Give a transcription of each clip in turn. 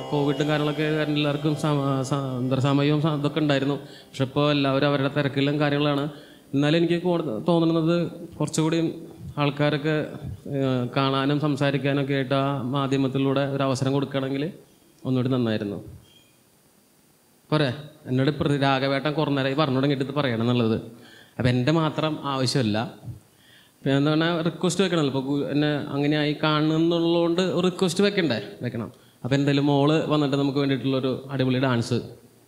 കോവിഡും കാര്യങ്ങളൊക്കെ കാരണം എല്ലാവർക്കും സമ- സ- എന്താ പറയുക സമയവും സ- ഇതൊക്കെ ഉണ്ടായിരുന്നു പക്ഷെ ഇപ്പോൾ എല്ലാവരും അവരുടെ തിരക്കിലും കാര്യങ്ങളാണ് എന്നാലും എനിക്ക് കൂടുതൽ തോന്നുന്നത് കുറച്ചുകൂടി ആൾക്കാരൊക്കെ ഏഹ്, കാണാനും സംസാരിക്കാനും ഒക്കെ ആയിട്ട് ആ മാധ്യമത്തിലൂടെ ഒരു അവസരം കൊടുക്കുകയാണെങ്കിൽ ഒന്നുകൂടി നന്നായിരുന്നു പോരെ എന്നോട് ഇപ്പം രാഘവേട്ടൻ കുറേ നേരമായി പറഞ്ഞു തുടങ്ങിയിട്ട് ഇത് പറയണം എന്നുള്ളത് അപ്പം എൻ്റെ മാത്രം ആവശ്യമല്ല പിന്നെ എന്താ പറഞ്ഞാൽ റിക്വസ്റ്റ് വെക്കണമല്ലോ ഇപ്പോൾ എന്നെ അങ്ങനെയായി കാണുന്നുള്ളതുകൊണ്ട് ഒരു റിക്വസ്റ്റ് വെക്കണ്ടേ വെക്കണം അപ്പോൾ എന്തായാലും മോള് വന്നിട്ട് നമുക്ക് വേണ്ടിയിട്ടുള്ളൊരു അടിപൊളി ഡാൻസ്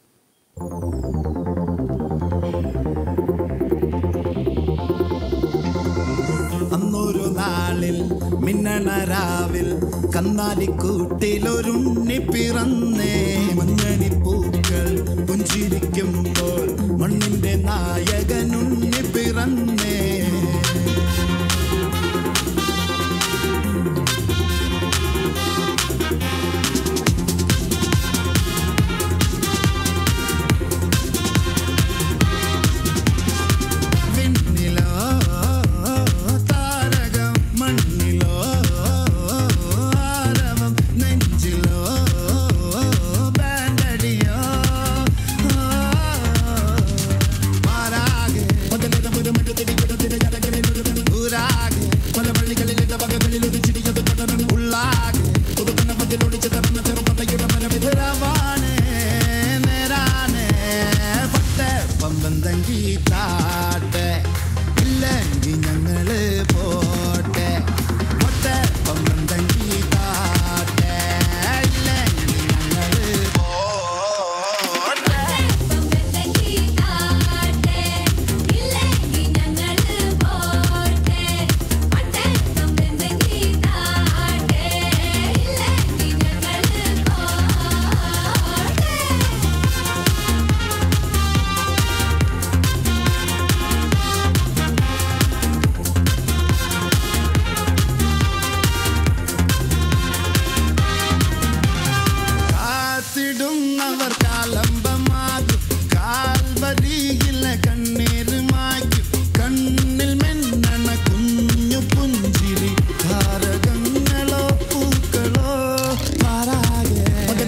അന്നൊരു നാളിൽ മിന്നണ രാവിൽ കന്നാലിക്കൂട്ടിലൊരുണ്ണി പിറന്നേ മഞ്ഞണി പൂക്കൾ പുഞ്ചിരിക്കുമ്പോൾ മണ്ണിന്റെ നായകനുണ്ണി പിറന്നേ വിണ്ണിലോ താരകം മണ്ണിലോ ആരവം നെഞ്ചിലോ ബാൻഡടിയോ മാറാകെ മുതലിത പുതുമറ്റു തിരികുടത്തിന് ജനകളിൽ ഊരാകെ പല വഴികളിലെ വകകളിൽ ഒരു ചിരിയത് തുടരണം ഉള്ളാകെ പുതുക്കുന്ന പതിലൊളിച്ച് തരുന്ന ചെറുപ്പതയുടെ മരവിധരവാണ് നേരാണ് പട്ടേ പമ്പന്തങ്കി താട്ടെ ഇല്ലെങ്കിൽ ഞങ്ങള് പോട്ടെ പട്ടേ പമ്പന്തങ്കി താട്ടെ ഇല്ലെങ്കിൽ ഞങ്ങള് പോട്ടെ കാത്തിടുന്നവർ കാലമ്പമാകും കാൽവരിയില കണ്ണീര് മായ്ക്കും കണ്ണിൽ മെന്നണ കുഞ്ഞു പുഞ്ചിരി താരകങ്ങളോ പൂക്കളോ പാരാകെ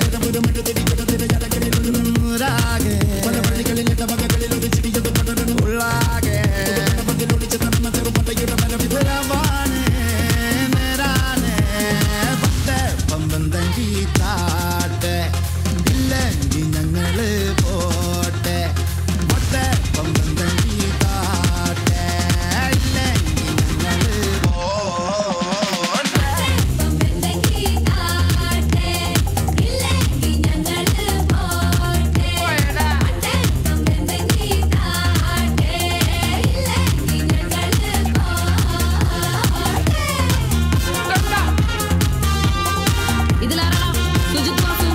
ൂരാകെ പല വഴികളിലിട്ട വകകളിൽ ഒരു ചിരിയത് പടരണം ഉള്ളാകെ പതിലൊളിച്ച് തന്ന ചെറുപ്പതയുടെ മരവിധരവാണ് നേരാണ് പട്ടേ പമ്പന്തങ്കി താട്ടെ ഇല്ലെങ്കിൽ ഞങ്ങള് പോട്ടെ പട്ടേ പമ്പന്തങ്കി താട്ടെ ഇല്ലെങ്കിൽ ഞങ്ങള് പോട്ടെ ഇതിലാരാ സുജിത് വാസു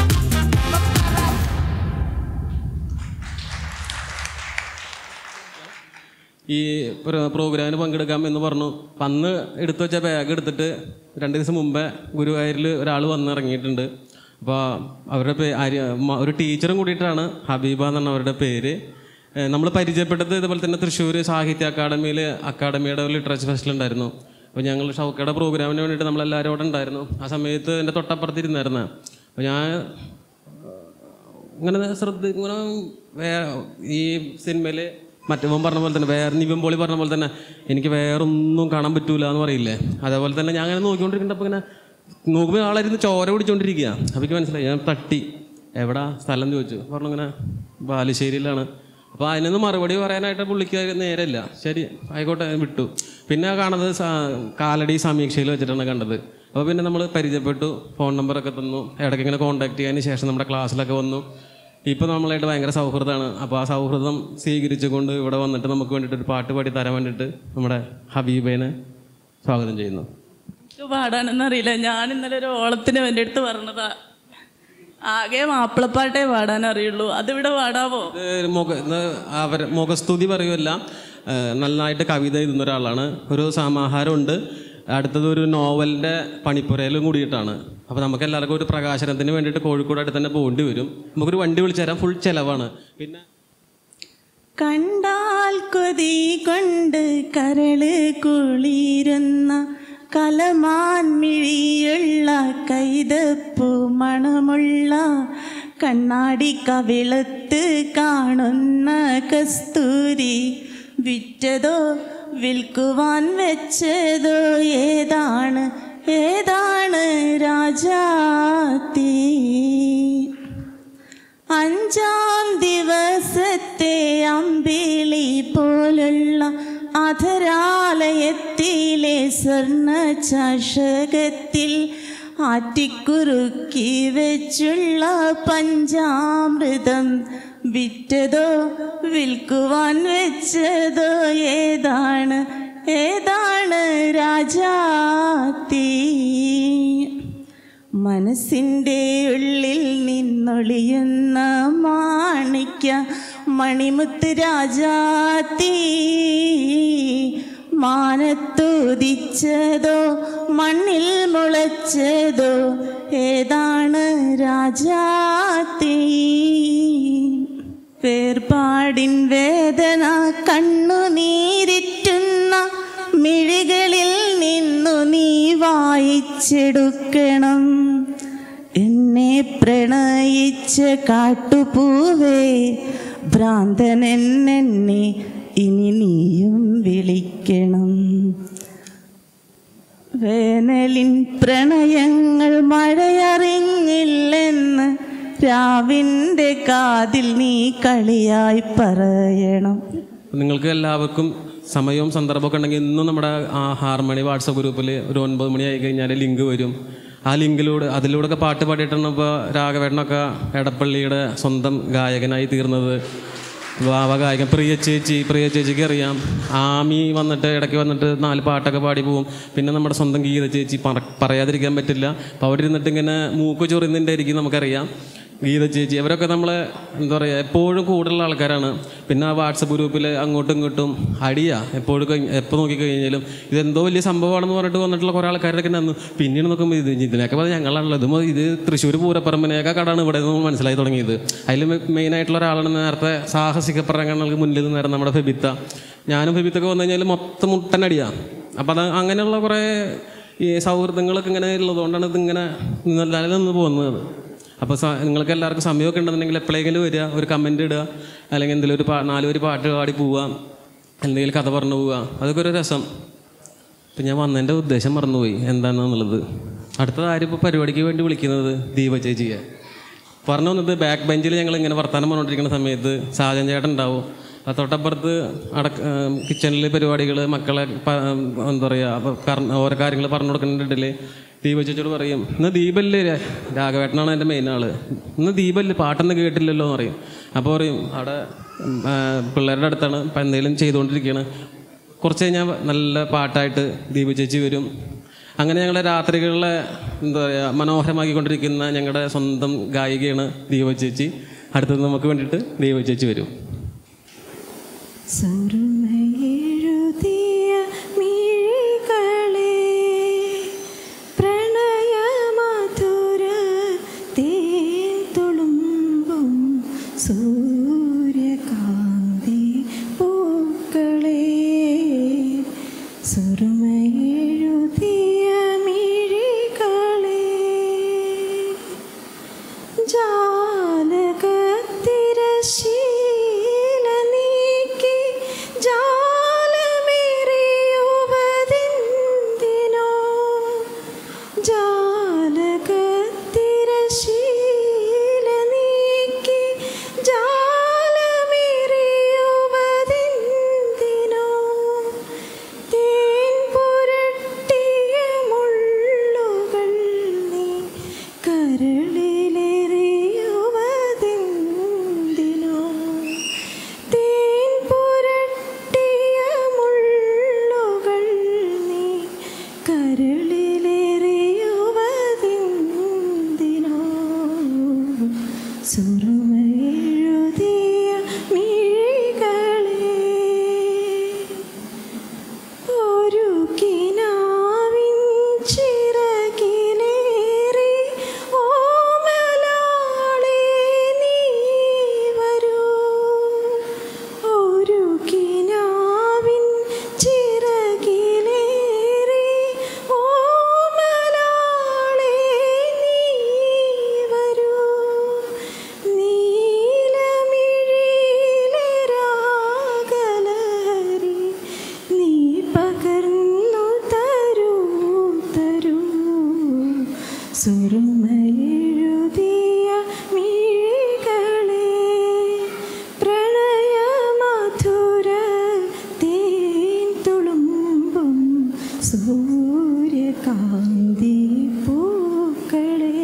ഈ പ്ര- പ്രോഗ്രാമിന് പങ്കെടുക്കാം എന്ന് പറഞ്ഞു അപ്പം അന്ന് എടുത്തു വെച്ച ബാഗ് എടുത്തിട്ട് രണ്ട് ദിവസം മുമ്പേ ഗുരുവായൂരിൽ ഒരാൾ വന്നിറങ്ങിയിട്ടുണ്ട് അപ്പോൾ അവരുടെ പേ ആര്യ മ- ഒരു ടീച്ചറും കൂടിയിട്ടാണ് ഹബീബ എന്നാണ് അവരുടെ പേര് നമ്മൾ പരിചയപ്പെട്ടത് ഇതുപോലെ തന്നെ തൃശ്ശൂർ സാഹിത്യ അക്കാദമിയിൽ അക്കാദമിയുടെ ഒരു ലിറ്ററേച്ചർ ഫെസ്റ്റിൽ ഉണ്ടായിരുന്നു അപ്പോൾ ഞങ്ങൾ ഷൗക്കയുടെ പ്രോഗ്രാമിന് വേണ്ടിയിട്ട് നമ്മളെല്ലാവരും അവിടെ ഉണ്ടായിരുന്നു ആ സമയത്ത് എൻ്റെ തൊട്ടപ്പുറത്തിരുന്നായിരുന്നു അപ്പോൾ ഞാൻ ഇങ്ങനെ ശ്രദ്ധ ഇങ്ങനെ വേ ഈ സിനിമയിൽ മറ്റവൻ പറഞ്ഞ പോലെ തന്നെ വേറെ നിവിൻ പോളി പറഞ്ഞ പോലെ തന്നെ എനിക്ക് വേറൊന്നും കാണാൻ പറ്റൂല എന്ന് പറയില്ലേ അതേപോലെ തന്നെ ഞാൻ അങ്ങനെ നോക്കിക്കൊണ്ടിരിക്കുമ്പോൾ ഇങ്ങനെ നോക്കുമ്പോൾ ആളായിരുന്നു ചോര പിടിച്ചോണ്ടിരിക്കുക അപ്പോൾ എനിക്ക് മനസ്സിലായി ഞാൻ തട്ടി എവിടാ സ്ഥലം ചോദിച്ചു പറഞ്ഞു ഇങ്ങനെ ബാലുശ്ശേരിയിലാണ് അപ്പോൾ അതിനൊന്നും മറുപടി പറയാനായിട്ട് പുള്ളിക്ക് നേരമില്ല ശരി ആയിക്കോട്ടെ വിട്ടു പിന്നെ കാണുന്നത് സ- കാലടി സമീക്ഷയിൽ വെച്ചിട്ടാണ് കണ്ടത് അപ്പോൾ പിന്നെ നമ്മൾ പരിചയപ്പെട്ടു ഫോൺ നമ്പറൊക്കെ തന്നു ഇടയ്ക്ക് ഇങ്ങനെ കോൺടാക്ട് ചെയ്യാൻ ശേഷം നമ്മുടെ ക്ലാസ്സിലൊക്കെ വന്നു ഇപ്പോൾ നമ്മളായിട്ട് ഭയങ്കര സൗഹൃദമാണ് അപ്പോൾ ആ സൗഹൃദം സ്വീകരിച്ചുകൊണ്ട് ഇവിടെ വന്നിട്ട് നമുക്ക് വേണ്ടിയിട്ട് ഒരു പാട്ട് പാടി തരാൻ വേണ്ടിയിട്ട് നമ്മുടെ ഹബീബേനെ സ്വാഗതം ചെയ്യുന്നു എനിക്ക് പാടാനൊന്നും അറിയില്ല ഞാൻ ഇന്നലെ ഒരു ഓളത്തിന് എൻ്റെ അടുത്ത് പറഞ്ഞതാ ആകെ മാപ്പിളപ്പാട്ടേ പാടാൻ അറിയുള്ളൂ അതിവിടെ പാടാവോ ഇത് മുഖ ഇത് അവർ മുഖസ്തുതി പറയുമല്ല ഏഹ് നന്നായിട്ട് കവിത എഴുതുന്ന ഒരാളാണ് ഒരു സമാഹാരമുണ്ട് അടുത്തത് ഒരു നോവലിൻ്റെ പണിപ്പുരയിലും കൂടിയിട്ടാണ് അപ്പോൾ നമുക്ക് എല്ലാവർക്കും ഒരു പ്രകാശനത്തിന് വേണ്ടിയിട്ട് കോഴിക്കോട് അടുത്ത് തന്നെ പോകേണ്ടി വരും നമുക്കൊരു വണ്ടി വിളിച്ചു തരാം ഫുൾ ചിലവാണ് പിന്നെ കണ്ടാൽ കൊതി കൊണ്ട് കരള് കുളിരുന്ന കലമാൻ മിഴിയുള്ള കൈതപ്പൂ മണമുള്ള കണ്ണാടി കവിളത്ത് കാണുന്ന കസ്തൂരി വിറ്റതോ വിൽക്കുവാൻ വെച്ചതോ ഏതാണ് ഏതാണ് രാജാത്തീ അഞ്ചാം ദിവസത്തെ അമ്പിളി പോലുള്ള അധരാലയത്തിലെ സ്വർണ്ണ ചഷകത്തിൽ ആറ്റിക്കുറുക്കി വെച്ചുള്ള പഞ്ചാമൃതം വിറ്റതോ വിൽക്കുവാൻ വെച്ചതോ ഏതാണ് ഏതാണ് രാജാത്തീ മനസ്സിൻ്റെ ഉള്ളിൽ നിന്നൊളിയുന്ന മാണിക്ക മണിമുത്ത് രാജാത്തീ മാനത്തുദിച്ചതോ മണ്ണിൽ മുളച്ചതോ ഏതാണ് രാജാത്തീ വേർപാടിൻ വേദന കണ്ണുനീരിറ്റുന്ന മിഴികളിൽ നിന്നു നീ വായിച്ചെടുക്കണം എന്നെ പ്രണയിച്ച കാട്ടുപൂവേ ഭ്രാന്തനെന്നെ ഇനി നീയും വിളിക്കണം വേനലിൻ പ്രണയങ്ങൾ മഴയറിഞ്ഞില്ലെന്ന് രാവിൻ്റെ കാതിൽ നീ കളിയായി പറയണം നിങ്ങൾക്ക് എല്ലാവർക്കും സമയവും സന്ദർഭമൊക്കെ ഉണ്ടെങ്കിൽ ഇന്നും നമ്മുടെ ആ ഹാർമണി വാട്സപ്പ് ഗ്രൂപ്പിൽ ഒരു ഒൻപത് മണി ആയി കഴിഞ്ഞാൽ ലിങ്ക് വരും ആ ലിങ്കിലൂടെ അതിലൂടെ പാട്ട് പാടിയിട്ടാണ് ഇപ്പോൾ രാഘവേട്ടനൊക്കെ എടപ്പള്ളിയുടെ സ്വന്തം ഗായകനായി തീർന്നത് വാവ ഗായകൻ പ്രിയ ചേച്ചി പ്രിയ ചേച്ചിക്ക് അറിയാം ആമി വന്നിട്ട് ഇടയ്ക്ക് വന്നിട്ട് നാല് പാട്ടൊക്കെ പാടി പോവും പിന്നെ നമ്മുടെ സ്വന്തം ഗീത ചേച്ചി പറ പറയാതിരിക്കാൻ പറ്റില്ല അപ്പോൾ അവിടെ ഇരുന്നിട്ട് ഇങ്ങനെ മൂക്ക് ചൊറിയുന്നതിൻ്റെ ആയിരിക്കും നമുക്കറിയാം ഗീത ചേച്ചി അവരൊക്കെ നമ്മളെ എന്താ പറയുക എപ്പോഴും കൂടുതലുള്ള ആൾക്കാരാണ് പിന്നെ ആ വാട്സപ്പ് ഗ്രൂപ്പിൽ അങ്ങോട്ടും ഇങ്ങോട്ടും അടിയാ എപ്പോഴും കഴിഞ്ഞ് എപ്പോൾ നോക്കിക്കഴിഞ്ഞാലും ഇതെന്തോ വലിയ സംഭവമാണെന്ന് പറഞ്ഞിട്ട് വന്നിട്ടുള്ള കുറേ ആൾക്കാരൊക്കെ ഉണ്ടായിരുന്നു പിന്നീട് നോക്കുമ്പോൾ ഇത് ഇതിനൊക്കെ പറഞ്ഞാൽ ഞങ്ങളാണല്ലോ ഇത് മ- ഇത് തൃശ്ശൂർ പൂരപ്പറമ്പിനെയൊക്കെ കടാണ് ഇവിടെ നിന്ന് മനസ്സിലായി തുടങ്ങിയത് അതിൽ മെയിനായിട്ടുള്ള ഒരാളാണ് നേരത്തെ സാഹസിക പ്രകടനങ്ങൾക്ക് മുന്നിൽ നേരം നമ്മുടെ ഫെബിത്ത ഞാനും ഫെബിത്തൊക്കെ വന്നു കഴിഞ്ഞാൽ മൊത്തം മുട്ടനടിയാണ് അപ്പോൾ അത് അങ്ങനെയുള്ള കുറേ ഈ സൗഹൃദങ്ങളൊക്കെ ഇങ്ങനെ ഉള്ളതുകൊണ്ടാണ് ഇതിങ്ങനെ നിലനിന്ന് പോകുന്നത് അപ്പോൾ സ- നിങ്ങൾക്ക് എല്ലാവർക്കും സമയമൊക്കെ ഉണ്ടെന്നുണ്ടെങ്കിൽ എപ്പോഴെങ്കിലും വരിക ഒരു കമൻറ്റ് ഇടുക അല്ലെങ്കിൽ എന്തെങ്കിലും ഒരു പാ നാല് ഒരു പാട്ട് പാടി പോവുക എന്തെങ്കിലും കഥ പറഞ്ഞു പോവുക അതൊക്കെ ഒരു രസം ഇപ്പം ഞാൻ വന്നതിൻ്റെ ഉദ്ദേശം മറന്നുപോയി എന്താണെന്നുള്ളത് അടുത്തത് ആരും ഇപ്പോൾ പരിപാടിക്ക് വേണ്ടി വിളിക്കുന്നത് ദീപ ചേച്ചിയെ പറഞ്ഞു വന്നത് ബാക്ക് ബെഞ്ചിൽ ഞങ്ങൾ ഇങ്ങനെ വർത്തമാനം പറഞ്ഞുകൊണ്ടിരിക്കുന്ന സമയത്ത് സാജൻ ചേട്ടൻ ഉണ്ടാവും ആ തൊട്ടപ്പുറത്ത് അടക്ക കിച്ചണിൽ പരിപാടികൾ മക്കളെ പ- എന്താ പറയുക അപ്പോൾ കർ- ഓരോ കാര്യങ്ങൾ പറഞ്ഞു കൊടുക്കുന്നതിൽ ദീപ ചേച്ചിയോട് പറയും ഇന്ന് ദീപല്ലേ രാ- രാഘവേട്ടനാണ് എൻ്റെ മെയിൻ ആള് ഇന്ന് ദീപല്ലേ പാട്ടൊന്നും കേട്ടില്ലല്ലോ എന്ന് പറയും അപ്പോൾ പറയും അവിടെ ഉം, ആ, പിള്ളേരുടെ അടുത്താണ് ഇപ്പം എന്തെങ്കിലും ചെയ്തുകൊണ്ടിരിക്കുകയാണ് കുറച്ച് കഴിഞ്ഞാൽ നല്ല പാട്ടായിട്ട് ദീപ ചേച്ചി വരും അങ്ങനെ ഞങ്ങളുടെ രാത്രികളിലെ എന്താ പറയുക മനോഹരമാക്കിക്കൊണ്ടിരിക്കുന്ന ഞങ്ങളുടെ സ്വന്തം ഗായികയാണ് ദീപ ചേച്ചി അടുത്തത് നമുക്ക് വേണ്ടിയിട്ട് ദീപ ചേച്ചി വരും സുറുമയെഴുതിയ മിഴികളെ പ്രണയമധുര തേൻ തുളുമ്പും സൂര്യകാന്തി പൂക്കളെ സുറുമയെഴുതിയ മിഴികളെ ജാലകത്തിരശീല നീക്കി ജാലമേറിയുവതെന്തിനോ ജാലകത്തിരശീല നീക്കി ജാലമേറിയുവതെന്തിനോ തേൻ പുരട്ടിയ മുള്ളുകൾ നീ കരളിലെറിയുവതെന്തിനോ തേൻ പുരട്ടിയ മുള്ളുകൾ നീ കരളിലെറിയുവതെന്തിനോ സുറുമയെഴുതിയ മിഴികളെ ഒരു കിനാവിൻ ചിറകിലേറി ഓമലാളെ നീ വരൂ ഒരു കിനാവിൻ ചിറകിലേറി ഓമലാളെ നീ സുറുമയെഴുതിയ മിഴികളെ പ്രണയമധുര തേൻ തുളുമ്പും സൂര്യകാന്തി പൂക്കളെ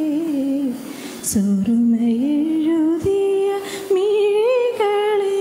സുറുമയെഴുതിയ മിഴികളെ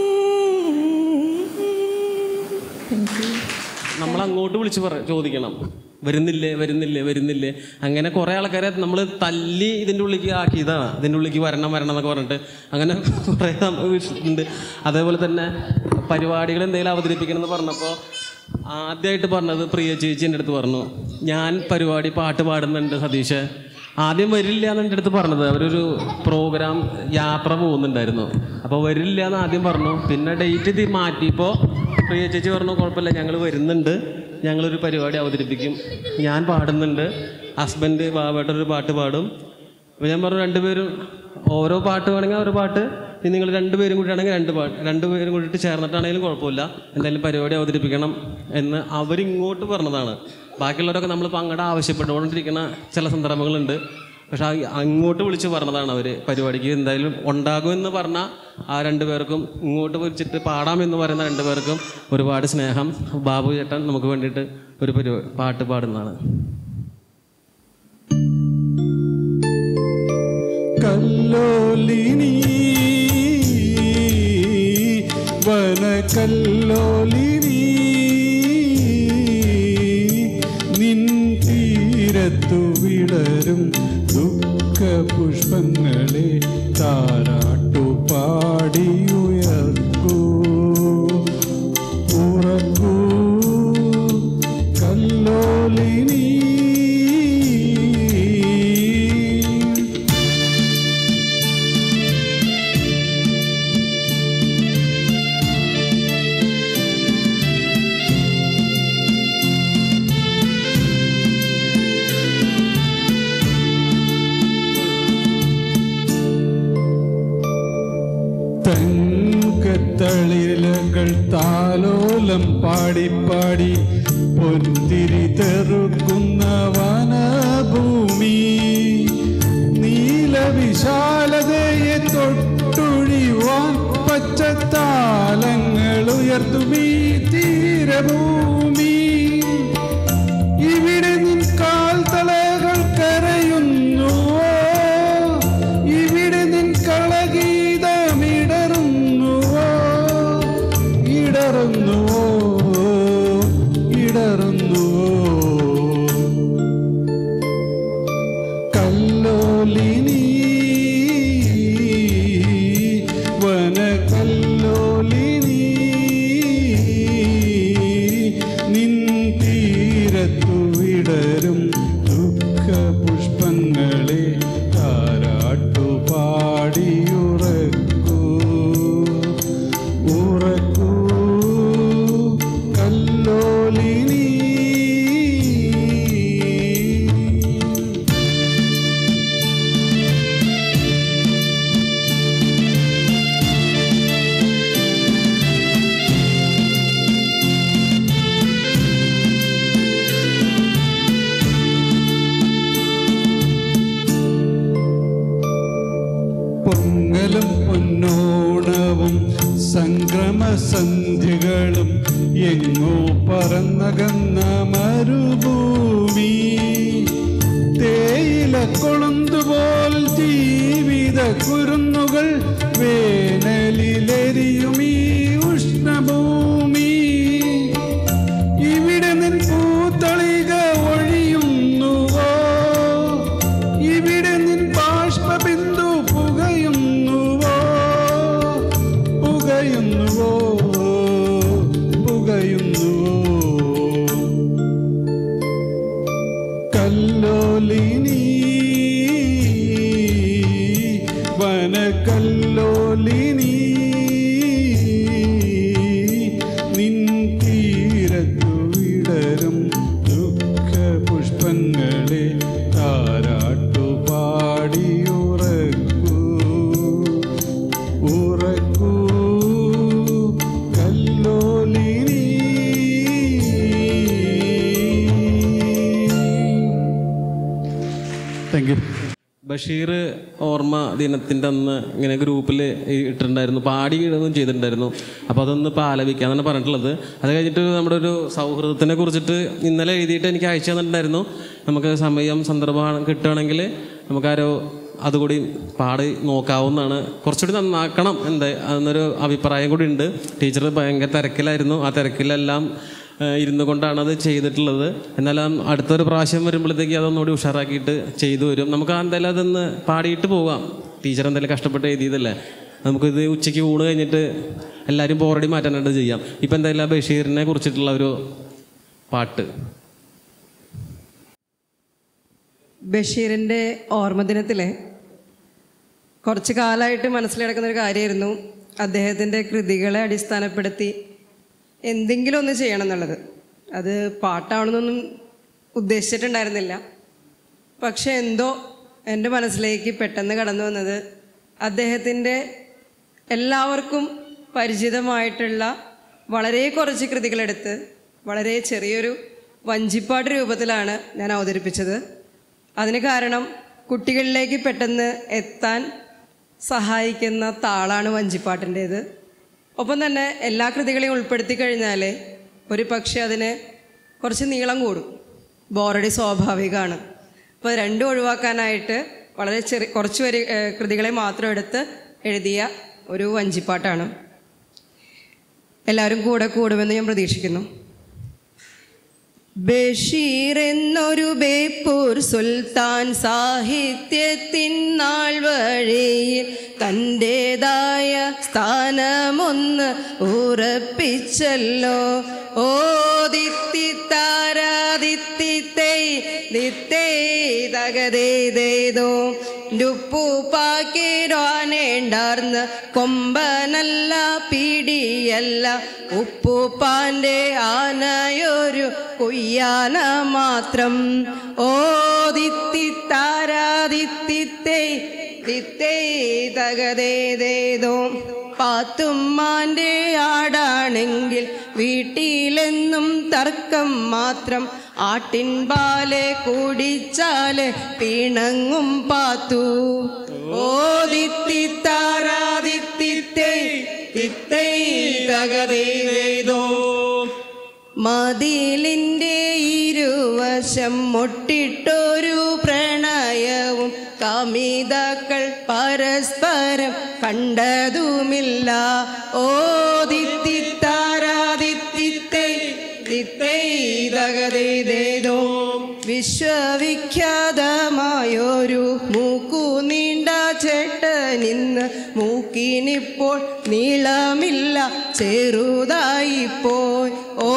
താങ്ക് യു നമ്മൾ അങ്ങോട്ട് വിളിച്ച് പറ ചോദിക്കണം വരുന്നില്ലേ വരുന്നില്ലേ വരുന്നില്ലേ അങ്ങനെ കുറേ ആൾക്കാരെ നമ്മൾ തല്ലി ഇതിൻ്റെ ഉള്ളിലേക്ക് ആക്കിയതാണ് ഇതിൻ്റെ ഉള്ളിലേക്ക് വരണം വരണം എന്നൊക്കെ പറഞ്ഞിട്ട് അങ്ങനെ കുറേ ഉണ്ട് അതേപോലെ തന്നെ പരിപാടികൾ എന്തെങ്കിലും അവതരിപ്പിക്കണം എന്ന് പറഞ്ഞപ്പോൾ ആദ്യമായിട്ട് പറഞ്ഞത് പ്രിയ ചേച്ചി എൻ്റെ അടുത്ത് പറഞ്ഞു ഞാൻ പരിപാടി പാട്ട് പാടുന്നുണ്ട് സതീഷ് ആദ്യം വരില്ല എന്ന് എൻ്റെ അടുത്ത് പറഞ്ഞത് അവരൊരു പ്രോഗ്രാം യാത്ര പോകുന്നുണ്ടായിരുന്നു അപ്പോൾ വരില്ല എന്ന് ആദ്യം പറഞ്ഞു പിന്നെ ഡേറ്റ് ഇത് മാറ്റിയപ്പോൾ പ്രിയ ചേച്ചി പറഞ്ഞു കുഴപ്പമില്ല ഞങ്ങൾ വരുന്നുണ്ട് ഞങ്ങളൊരു പരിപാടി അവതരിപ്പിക്കും ഞാൻ പാടുന്നുണ്ട് ഹസ്ബൻഡ് ബാബേട്ടൊരു പാട്ട് പാടും അപ്പോൾ ഞാൻ പറഞ്ഞു രണ്ടുപേരും ഓരോ പാട്ട് വേണമെങ്കിൽ ഓരോ പാട്ട് ഇനി നിങ്ങൾ രണ്ടുപേരും കൂടിയാണെങ്കിൽ രണ്ട് പാട്ട് രണ്ടുപേരും കൂടിയിട്ട് ചേർന്നിട്ടാണെങ്കിലും കുഴപ്പമില്ല എന്തായാലും പരിപാടി അവതരിപ്പിക്കണം എന്ന് അവരിങ്ങോട്ട് പറഞ്ഞതാണ് ബാക്കിയുള്ളവരൊക്കെ നമ്മളിപ്പോൾ അങ്ങോട്ട് ആവശ്യപ്പെട്ടുകൊണ്ടിരിക്കുന്ന ചില സന്ദർഭങ്ങളുണ്ട് പക്ഷെ ആ- അങ്ങോട്ട് വിളിച്ച് പറഞ്ഞതാണ് അവർ പരിപാടിക്ക് എന്തായാലും ഉണ്ടാകുമെന്ന് പറഞ്ഞ ആ രണ്ടുപേർക്കും ഇങ്ങോട്ട് വിളിച്ചിട്ട് പാടാമെന്ന് പറയുന്ന രണ്ടുപേർക്കും ഒരുപാട് സ്നേഹം ബാബു ചേട്ടൻ നമുക്ക് വേണ്ടിയിട്ട് ഒരു പരിപാടി പാട്ട് പാടുന്നതാണ് കല്ലോലിനി വനകല്ലോലിനി നിൻ തീരത്തു വിടരും ദുഃഖ പുഷ്പങ്ങളെ താരാട്ടു പാടിയുയർക്കൂ ഉറക്കൂ കല്ലോലിനി തങ്കത്തളിരകൾ താലോലം പാടി പാടി പൊന്തിരി തെറുക്കുന്ന വനഭൂമി നീലവിശാലതയെ തൊട്ടുഴിവാൻ പച്ചത്താലങ്ങൾ ഉയർത്തുമീ തീരഭൂമി ഇവിടെ നിൻ കാൽ തലകൾ കരയുന്നുവോ ഇവിടെ നിൻ കളഗീതമിടറുന്നുവോ ഇടറുന്നുവോ ഇടറുന്നുവോ കല്ലോലിനി വനകല്ലോലിനി നിൻ തീരത്തു വിടരും ദുഃഖ പുഷ്പങ്ങളെ താരാട്ടു പാടിയുറക്കൂ ഉറക്കൂ കല്ലോലിനി പൊങ്കലും പൊന്നോണവും സംക്രമസന്ധ്യകളും എങ്ങോ പറന്നകന്ന മരുഭൂമി തേയില കൊളുന്തുപോൽ ജീവിത കുരുന്നുകൾ വേനലിലെരിയും ഈ ഉഷ്ണഭൂമി ഇവിടെ നിൻ പൂത്തളിക ഒഴിയുന്നുവോ ഇവിടെ നിൻ ബാഷ്പബിന്ദു പുകയുന്നുവോ പുകയുന്നുവോ പുകയുന്നുവോ കല്ലോലിനി വനകല്ലോലിനി നിൻ തീരത്തു വിടരും ദുഃഖ പുഷ്പങ്ങളെ താരാട്ടു പാടിയുറക്കൂ ഉറക്കൂ കല്ലോലിനി താങ്ക് യു ബഷീർ ഓർമ്മ ദിനത്തിൻ്റെ അന്ന് ഇങ്ങനെ ഗ്രൂപ്പിൽ ഇട്ടിട്ടുണ്ടായിരുന്നു പാടി ഇടുകയും ചെയ്തിട്ടുണ്ടായിരുന്നു അപ്പോൾ അതൊന്ന് ഇപ്പോൾ ആലപിക്കാന്നാണ് പറഞ്ഞിട്ടുള്ളത് അത് കഴിഞ്ഞിട്ട് നമ്മുടെ ഒരു സൗഹൃദത്തിനെ കുറിച്ചിട്ട് ഇന്നലെ എഴുതിയിട്ട് എനിക്ക് അയച്ചു തന്നിട്ടുണ്ടായിരുന്നു നമുക്ക് സമയം സന്ദർഭം കിട്ടുകയാണെങ്കിൽ നമുക്കാരോ അതുകൂടി പാടി നോക്കാവുന്നതാണ് കുറച്ചുകൂടി നന്നാക്കണം എന്താ എന്നൊരു അഭിപ്രായം കൂടി ഉണ്ട് ടീച്ചർ ഭയങ്കര തിരക്കിലായിരുന്നു ആ തിരക്കിലെല്ലാം ഏഹ് ഇരുന്നു കൊണ്ടാണ് അത് ചെയ്തിട്ടുള്ളത് എന്നാലും അടുത്തൊരു പ്രാവശ്യം വരുമ്പോഴത്തേക്ക് അതൊന്നുകൂടി ഉഷാറാക്കിയിട്ട് ചെയ്തു വരും നമുക്ക് ആ എന്തായാലും അതൊന്ന് പാടിയിട്ട് പോകാം ടീച്ചർ എന്തായാലും കഷ്ടപ്പെട്ട് എഴുതിയതല്ലേ നമുക്കിത് ഉച്ചയ്ക്ക് ഊണ് കഴിഞ്ഞിട്ട് എല്ലാവരും ബോറടി മാറ്റാനായിട്ട് ചെയ്യാം ഇപ്പം എന്തായാലും ആ ബഷീറിനെ കുറിച്ചിട്ടുള്ള ഒരു പാട്ട് ബഷീറിൻ്റെ ഓർമ്മദിനത്തിൽ കുറച്ച് കാലമായിട്ട് മനസ്സിൽ കിടക്കുന്ന ഒരു കാര്യമായിരുന്നു അദ്ദേഹത്തിൻ്റെ കൃതികളെ അടിസ്ഥാനപ്പെടുത്തി എന്തെങ്കിലും ഒന്ന് ചെയ്യണം എന്നുള്ളത് അത് പാട്ടാണെന്നൊന്നും ഉദ്ദേശിച്ചിട്ടുണ്ടായിരുന്നില്ല പക്ഷെ എന്തോ എൻ്റെ മനസ്സിലേക്ക് പെട്ടെന്ന് കടന്നു വന്നത് അദ്ദേഹത്തിൻ്റെ എല്ലാവർക്കും പരിചിതമായിട്ടുള്ള വളരെ കുറച്ച് കൃതികളെടുത്ത് വളരെ ചെറിയൊരു വഞ്ചിപ്പാട്ട് രൂപത്തിലാണ് ഞാൻ അവതരിപ്പിച്ചത് അതിന് കാരണം കുട്ടികളിലേക്ക് പെട്ടെന്ന് എത്താൻ സഹായിക്കുന്ന താളാണ് വഞ്ചിപ്പാട്ടിൻ്റേത് ഒപ്പം തന്നെ എല്ലാ കൃതികളെയും ഉൾപ്പെടുത്തി കഴിഞ്ഞാൽ ഒരു പക്ഷേ അതിന് കുറച്ച് നീളം കൂടും ബോറടി സ്വാഭാവികമാണ് അപ്പോൾ രണ്ടും ഒഴിവാക്കാനായിട്ട് വളരെ ചെറിയ കുറച്ച് വരി ഏഹ് കൃതികളെ മാത്രം എടുത്ത് എഴുതിയ ഒരു വഞ്ചിപ്പാട്ടാണ് എല്ലാവരും കൂടെ കൂടുമെന്ന് ഞാൻ പ്രതീക്ഷിക്കുന്നു ബഷീർ എന്നൊരു ബേപ്പൂർ സുൽത്താൻ സാഹിത്യത്തിൻ നാൾ വഴിയിൽ തൻ്റെതായ സ്ഥാനമൊന്ന് ഉറപ്പിച്ചല്ലോ ഓ ദിത്തിത്താരാദിത്തിത്തൈ ദിത്തേ തകതേതേതോ ഉപ്പൂപ്പാക്കിടാനേണ്ടാർന്ന് കൊമ്പനല്ല പിടിയല്ല ഉപ്പൂപ്പാൻ്റെ ആനയൊരു കൊയ്യാന മാത്രം ഓ ദിത്തിത്താരാദിത്തിത്തേ ദിത്തേ തകതേതേതോ പാത്തുമ്മാൻ്റെ ആടാണെങ്കിൽ വീട്ടിലെന്നും തർക്കം മാത്രം ആട്ടിൻപാലെ കുടിച്ചാല് പിണങ്ങും പാത്തു ഓ ദിത്തിത്താരാദിത്തിത്തേ തിത്തേ തകതേതേതോ മതിലിൻ്റെ ഇരുവശം മുട്ടിട്ടൊരു പ്രണയവും കമിതാക്കൾ പരസ്പരം കണ്ടതുമില്ല ഓ ദിത്തിത്താരാദിത്തിത്തേ ദിത്തേ തകതേതേതോ വിശ്വവിഖ്യാതമായൊരു മൂക്കു നീണ്ട ചേട്ടനിന്ന് മൂക്കിനിപ്പോൾ നീളമില്ല ചെറുതായിപ്പോയി ഓ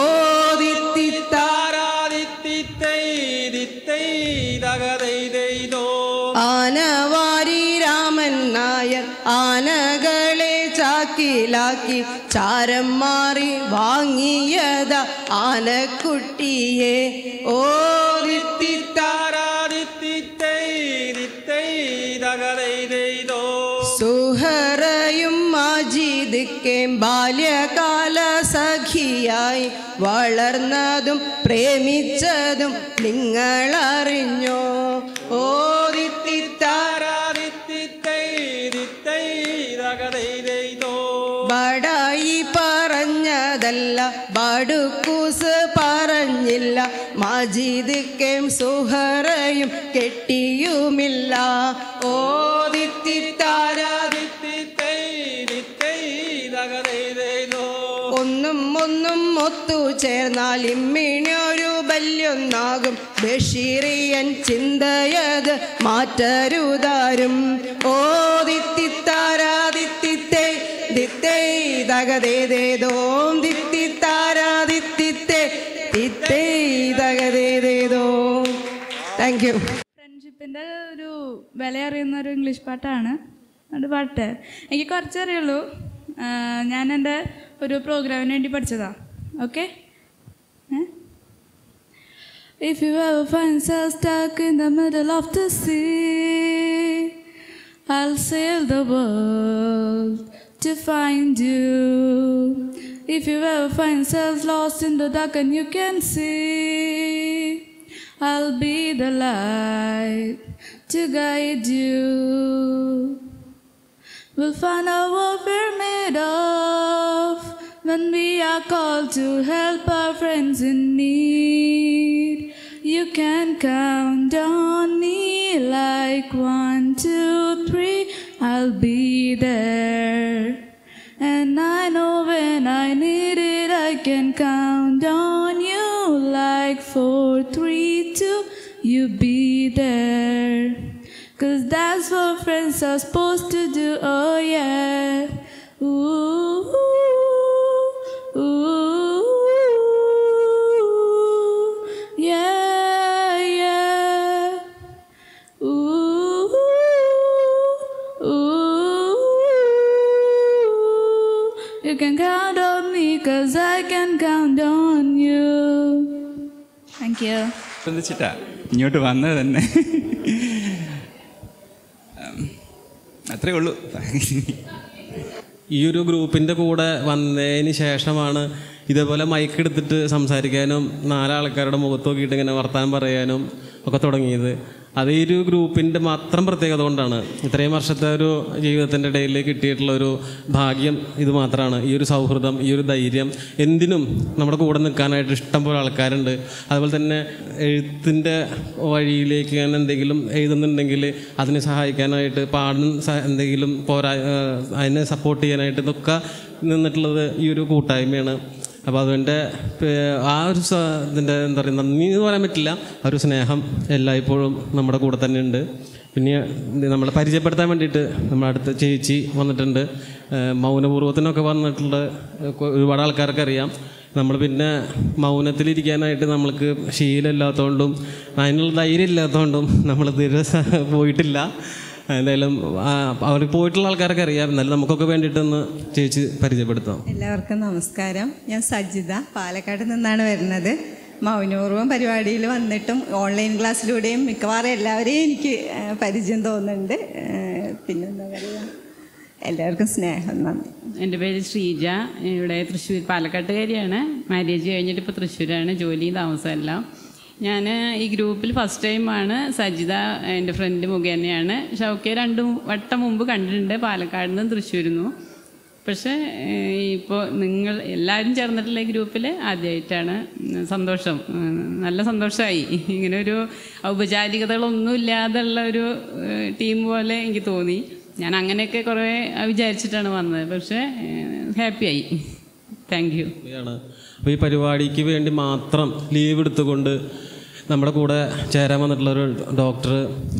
ആനവാരി രാമൻ നായർ ആനകളെ ചാക്കിലാക്കി ചാരം മാറി വാങ്ങിയത ആനക്കുട്ടിയെ ഓ സുഹറയും മാജിദിക്കേം ബാല്യകാല സഖിയായി വളർന്നതും പ്രേമിച്ചതും നിങ്ങളറിഞ്ഞോ ഓ ബടായി പറഞ്ഞതല്ല ബടുക്കൂസ് പറഞ്ഞില്ല മാജിദിക്കേം സുഹറയും കെട്ടിയുമില്ല ഓ ഒന്നും ഒന്നും ഒത്തു ചേർന്നാൽ ഇമ്മിണിയൊരു ബല്യൊന്നാകും ബഷീറിയൻ ചിന്തയത് മാറ്റരുതാരും ഓ ദിത്തിത്താരാദിത്തിത്തേ ദിത്തേ തകതേതേതോം ദിത്തിത്താരാദിത്തിത്തേ ദിത്തേ തകതേതേതോ താങ്ക് യു ഫ്രണ്ട്ഷിപ്പിൻ്റെ ഒരു വില അറിയുന്ന ഒരു ഇംഗ്ലീഷ് പാട്ടാണ് അത് പാട്ട് എനിക്ക് കുറച്ചേ അറിയുള്ളൂ ആഹ് ഞാൻ എൻ്റെ ഒരു പ്രോഗ്രാമിന് വേണ്ടി പഠിച്ചതാ okay If you ever find yourself stuck in the middle of the sea, I'll sail the world to find you. If you ever find yourself lost in the dark and you can see, I'll be the light to guide you. We'll find out what we're made of when we are called to help our friends in need. You can count on me like one, two, three, I'll be there. And I know when I need it, I can count on you like four, three, two, you be there. Cause that's what friends are supposed to do, oh yeah. Ooh, ooh, ooh, yeah, yeah. Ooh, ooh, you can count on me cause I can count on you. Thank you. ശ്രദ്ധിച്ചിട്ടാ ഇങ്ങോട്ട് വന്നത് തന്നെ ഉം, അത്രേ ഉള്ളൂ ഈ ഒരു ഗ്രൂപ്പിൻ്റെ കൂടെ വന്നതിന് ശേഷമാണ് ഇതേപോലെ മൈക്ക് എടുത്തിട്ട് സംസാരിക്കാനും നാലാൾക്കാരുടെ മുഖത്ത് നോക്കിയിട്ട് ഇങ്ങനെ വർത്തമാനം പറയാനും ഒക്കെ തുടങ്ങിയത് അത് ഈ ഒരു ഗ്രൂപ്പിൻ്റെ മാത്രം പ്രത്യേകത കൊണ്ടാണ് ഇത്രയും വർഷത്തെ ഒരു ജീവിതത്തിൻ്റെ ഇടയിൽ കിട്ടിയിട്ടുള്ള ഒരു ഭാഗ്യം ഇത് മാത്രമാണ് ഈ ഒരു സൗഹൃദം ഈ ഒരു ധൈര്യം എന്തിനും നമ്മുടെ കൂടെ നിൽക്കാനായിട്ട് ഇഷ്ടം പോലെ ആൾക്കാരുണ്ട് അതുപോലെ തന്നെ എഴുത്തിൻ്റെ വഴിയിലേക്ക് ഞാൻ എന്തെങ്കിലും എഴുതുന്നുണ്ടെങ്കിൽ അതിനെ സഹായിക്കാനായിട്ട് പാടുന്ന സ- എന്തെങ്കിലും പോരാ ഏഹ് അതിനെ സപ്പോർട്ട് ചെയ്യാനായിട്ട് ഇതൊക്കെ നിന്നിട്ടുള്ളത് ഈ ഒരു കൂട്ടായ്മയാണ് അപ്പോൾ അതുകൊണ്ട് പേ- ആ ഒരു സ- ഇതിൻ്റെ എന്താ പറയുക നന്ദി എന്ന് പറയാൻ പറ്റില്ല ആ ഒരു സ്നേഹം എല്ലായ്പ്പോഴും നമ്മുടെ കൂടെ തന്നെ ഉണ്ട് പിന്നെ ഇത് നമ്മളെ പരിചയപ്പെടുത്താൻ വേണ്ടിയിട്ട് നമ്മുടെ അടുത്ത ചേച്ചി വന്നിട്ടുണ്ട് ഏഹ് മൗനപൂർവ്വത്തിനൊക്കെ വന്നിട്ടുള്ള കൊ- ഒരുപാട് ആൾക്കാർക്ക് അറിയാം നമ്മൾ പിന്നെ മൗനത്തിലിരിക്കാനായിട്ട് നമ്മൾക്ക് ശീലമില്ലാത്തതുകൊണ്ടും അതിനുള്ള ധൈര്യം ഇല്ലാത്തതുകൊണ്ടും നമ്മൾ ഇതുവരെ സ- പോയിട്ടില്ല എന്തായാലും ആ, അവർ പോയിട്ടുള്ള ആൾക്കാരൊക്കെ അറിയാം എന്നാലും നമുക്കൊക്കെ വേണ്ടിയിട്ടൊന്ന് ചേച്ചി പരിചയപ്പെടുത്താം എല്ലാവർക്കും നമസ്കാരം ഞാൻ സജിത പാലക്കാട് നിന്നാണ് വരുന്നത് മൗനപൂർവ്വം പരിപാടിയിൽ വന്നിട്ടും ഓൺലൈൻ ക്ലാസ്സിലൂടെയും മിക്കവാറും എല്ലാവരെയും എനിക്ക് ആ, പരിചയം തോന്നുന്നുണ്ട് ആ, പിന്നെന്താ പറയുക എല്ലാവർക്കും സ്നേഹം നന്ദി എൻ്റെ പേര് ശ്രീജ ഇവിടെ തൃശ്ശൂർ പാലക്കാട്ടുകാരിയാണ് മാരേജ് കഴിഞ്ഞിട്ട് ഇപ്പോൾ തൃശ്ശൂരാണ് ജോലിയും താമസം എല്ലാം ഞാൻ ഈ ഗ്രൂപ്പിൽ ഫസ്റ്റ് ടൈമാണ് സജിത എൻ്റെ ഫ്രണ്ട് മുഖേനയാണ് ഷൗക്കെ രണ്ട് വട്ടം മുമ്പ് കണ്ടിട്ടുണ്ട് പാലക്കാട് നിന്നും തൃശ്ശൂരിൽ നിന്നും പക്ഷേ ഇപ്പോൾ നിങ്ങൾ എല്ലാവരും ചേർന്നിട്ടുള്ള ഈ ഗ്രൂപ്പിൽ ആദ്യമായിട്ടാണ് ഉം, സന്തോഷം ഉം, നല്ല സന്തോഷമായി ഇങ്ങനെ ഒരു ഔപചാരികതകളൊന്നും ഇല്ലാതുള്ള ഒരു ഏഹ്, ടീം പോലെ എനിക്ക് തോന്നി ഞാൻ അങ്ങനെയൊക്കെ കുറേ വിചാരിച്ചിട്ടാണ് വന്നത് പക്ഷേ ഹാപ്പിയായി താങ്ക് യു ആണ് അപ്പോൾ ഈ പരിപാടിക്ക് വേണ്ടി മാത്രം ലീവ് എടുത്തുകൊണ്ട് നമ്മുടെ കൂടെ ചേരാൻ വന്നിട്ടുള്ള ഒരു ഡോക്ടർ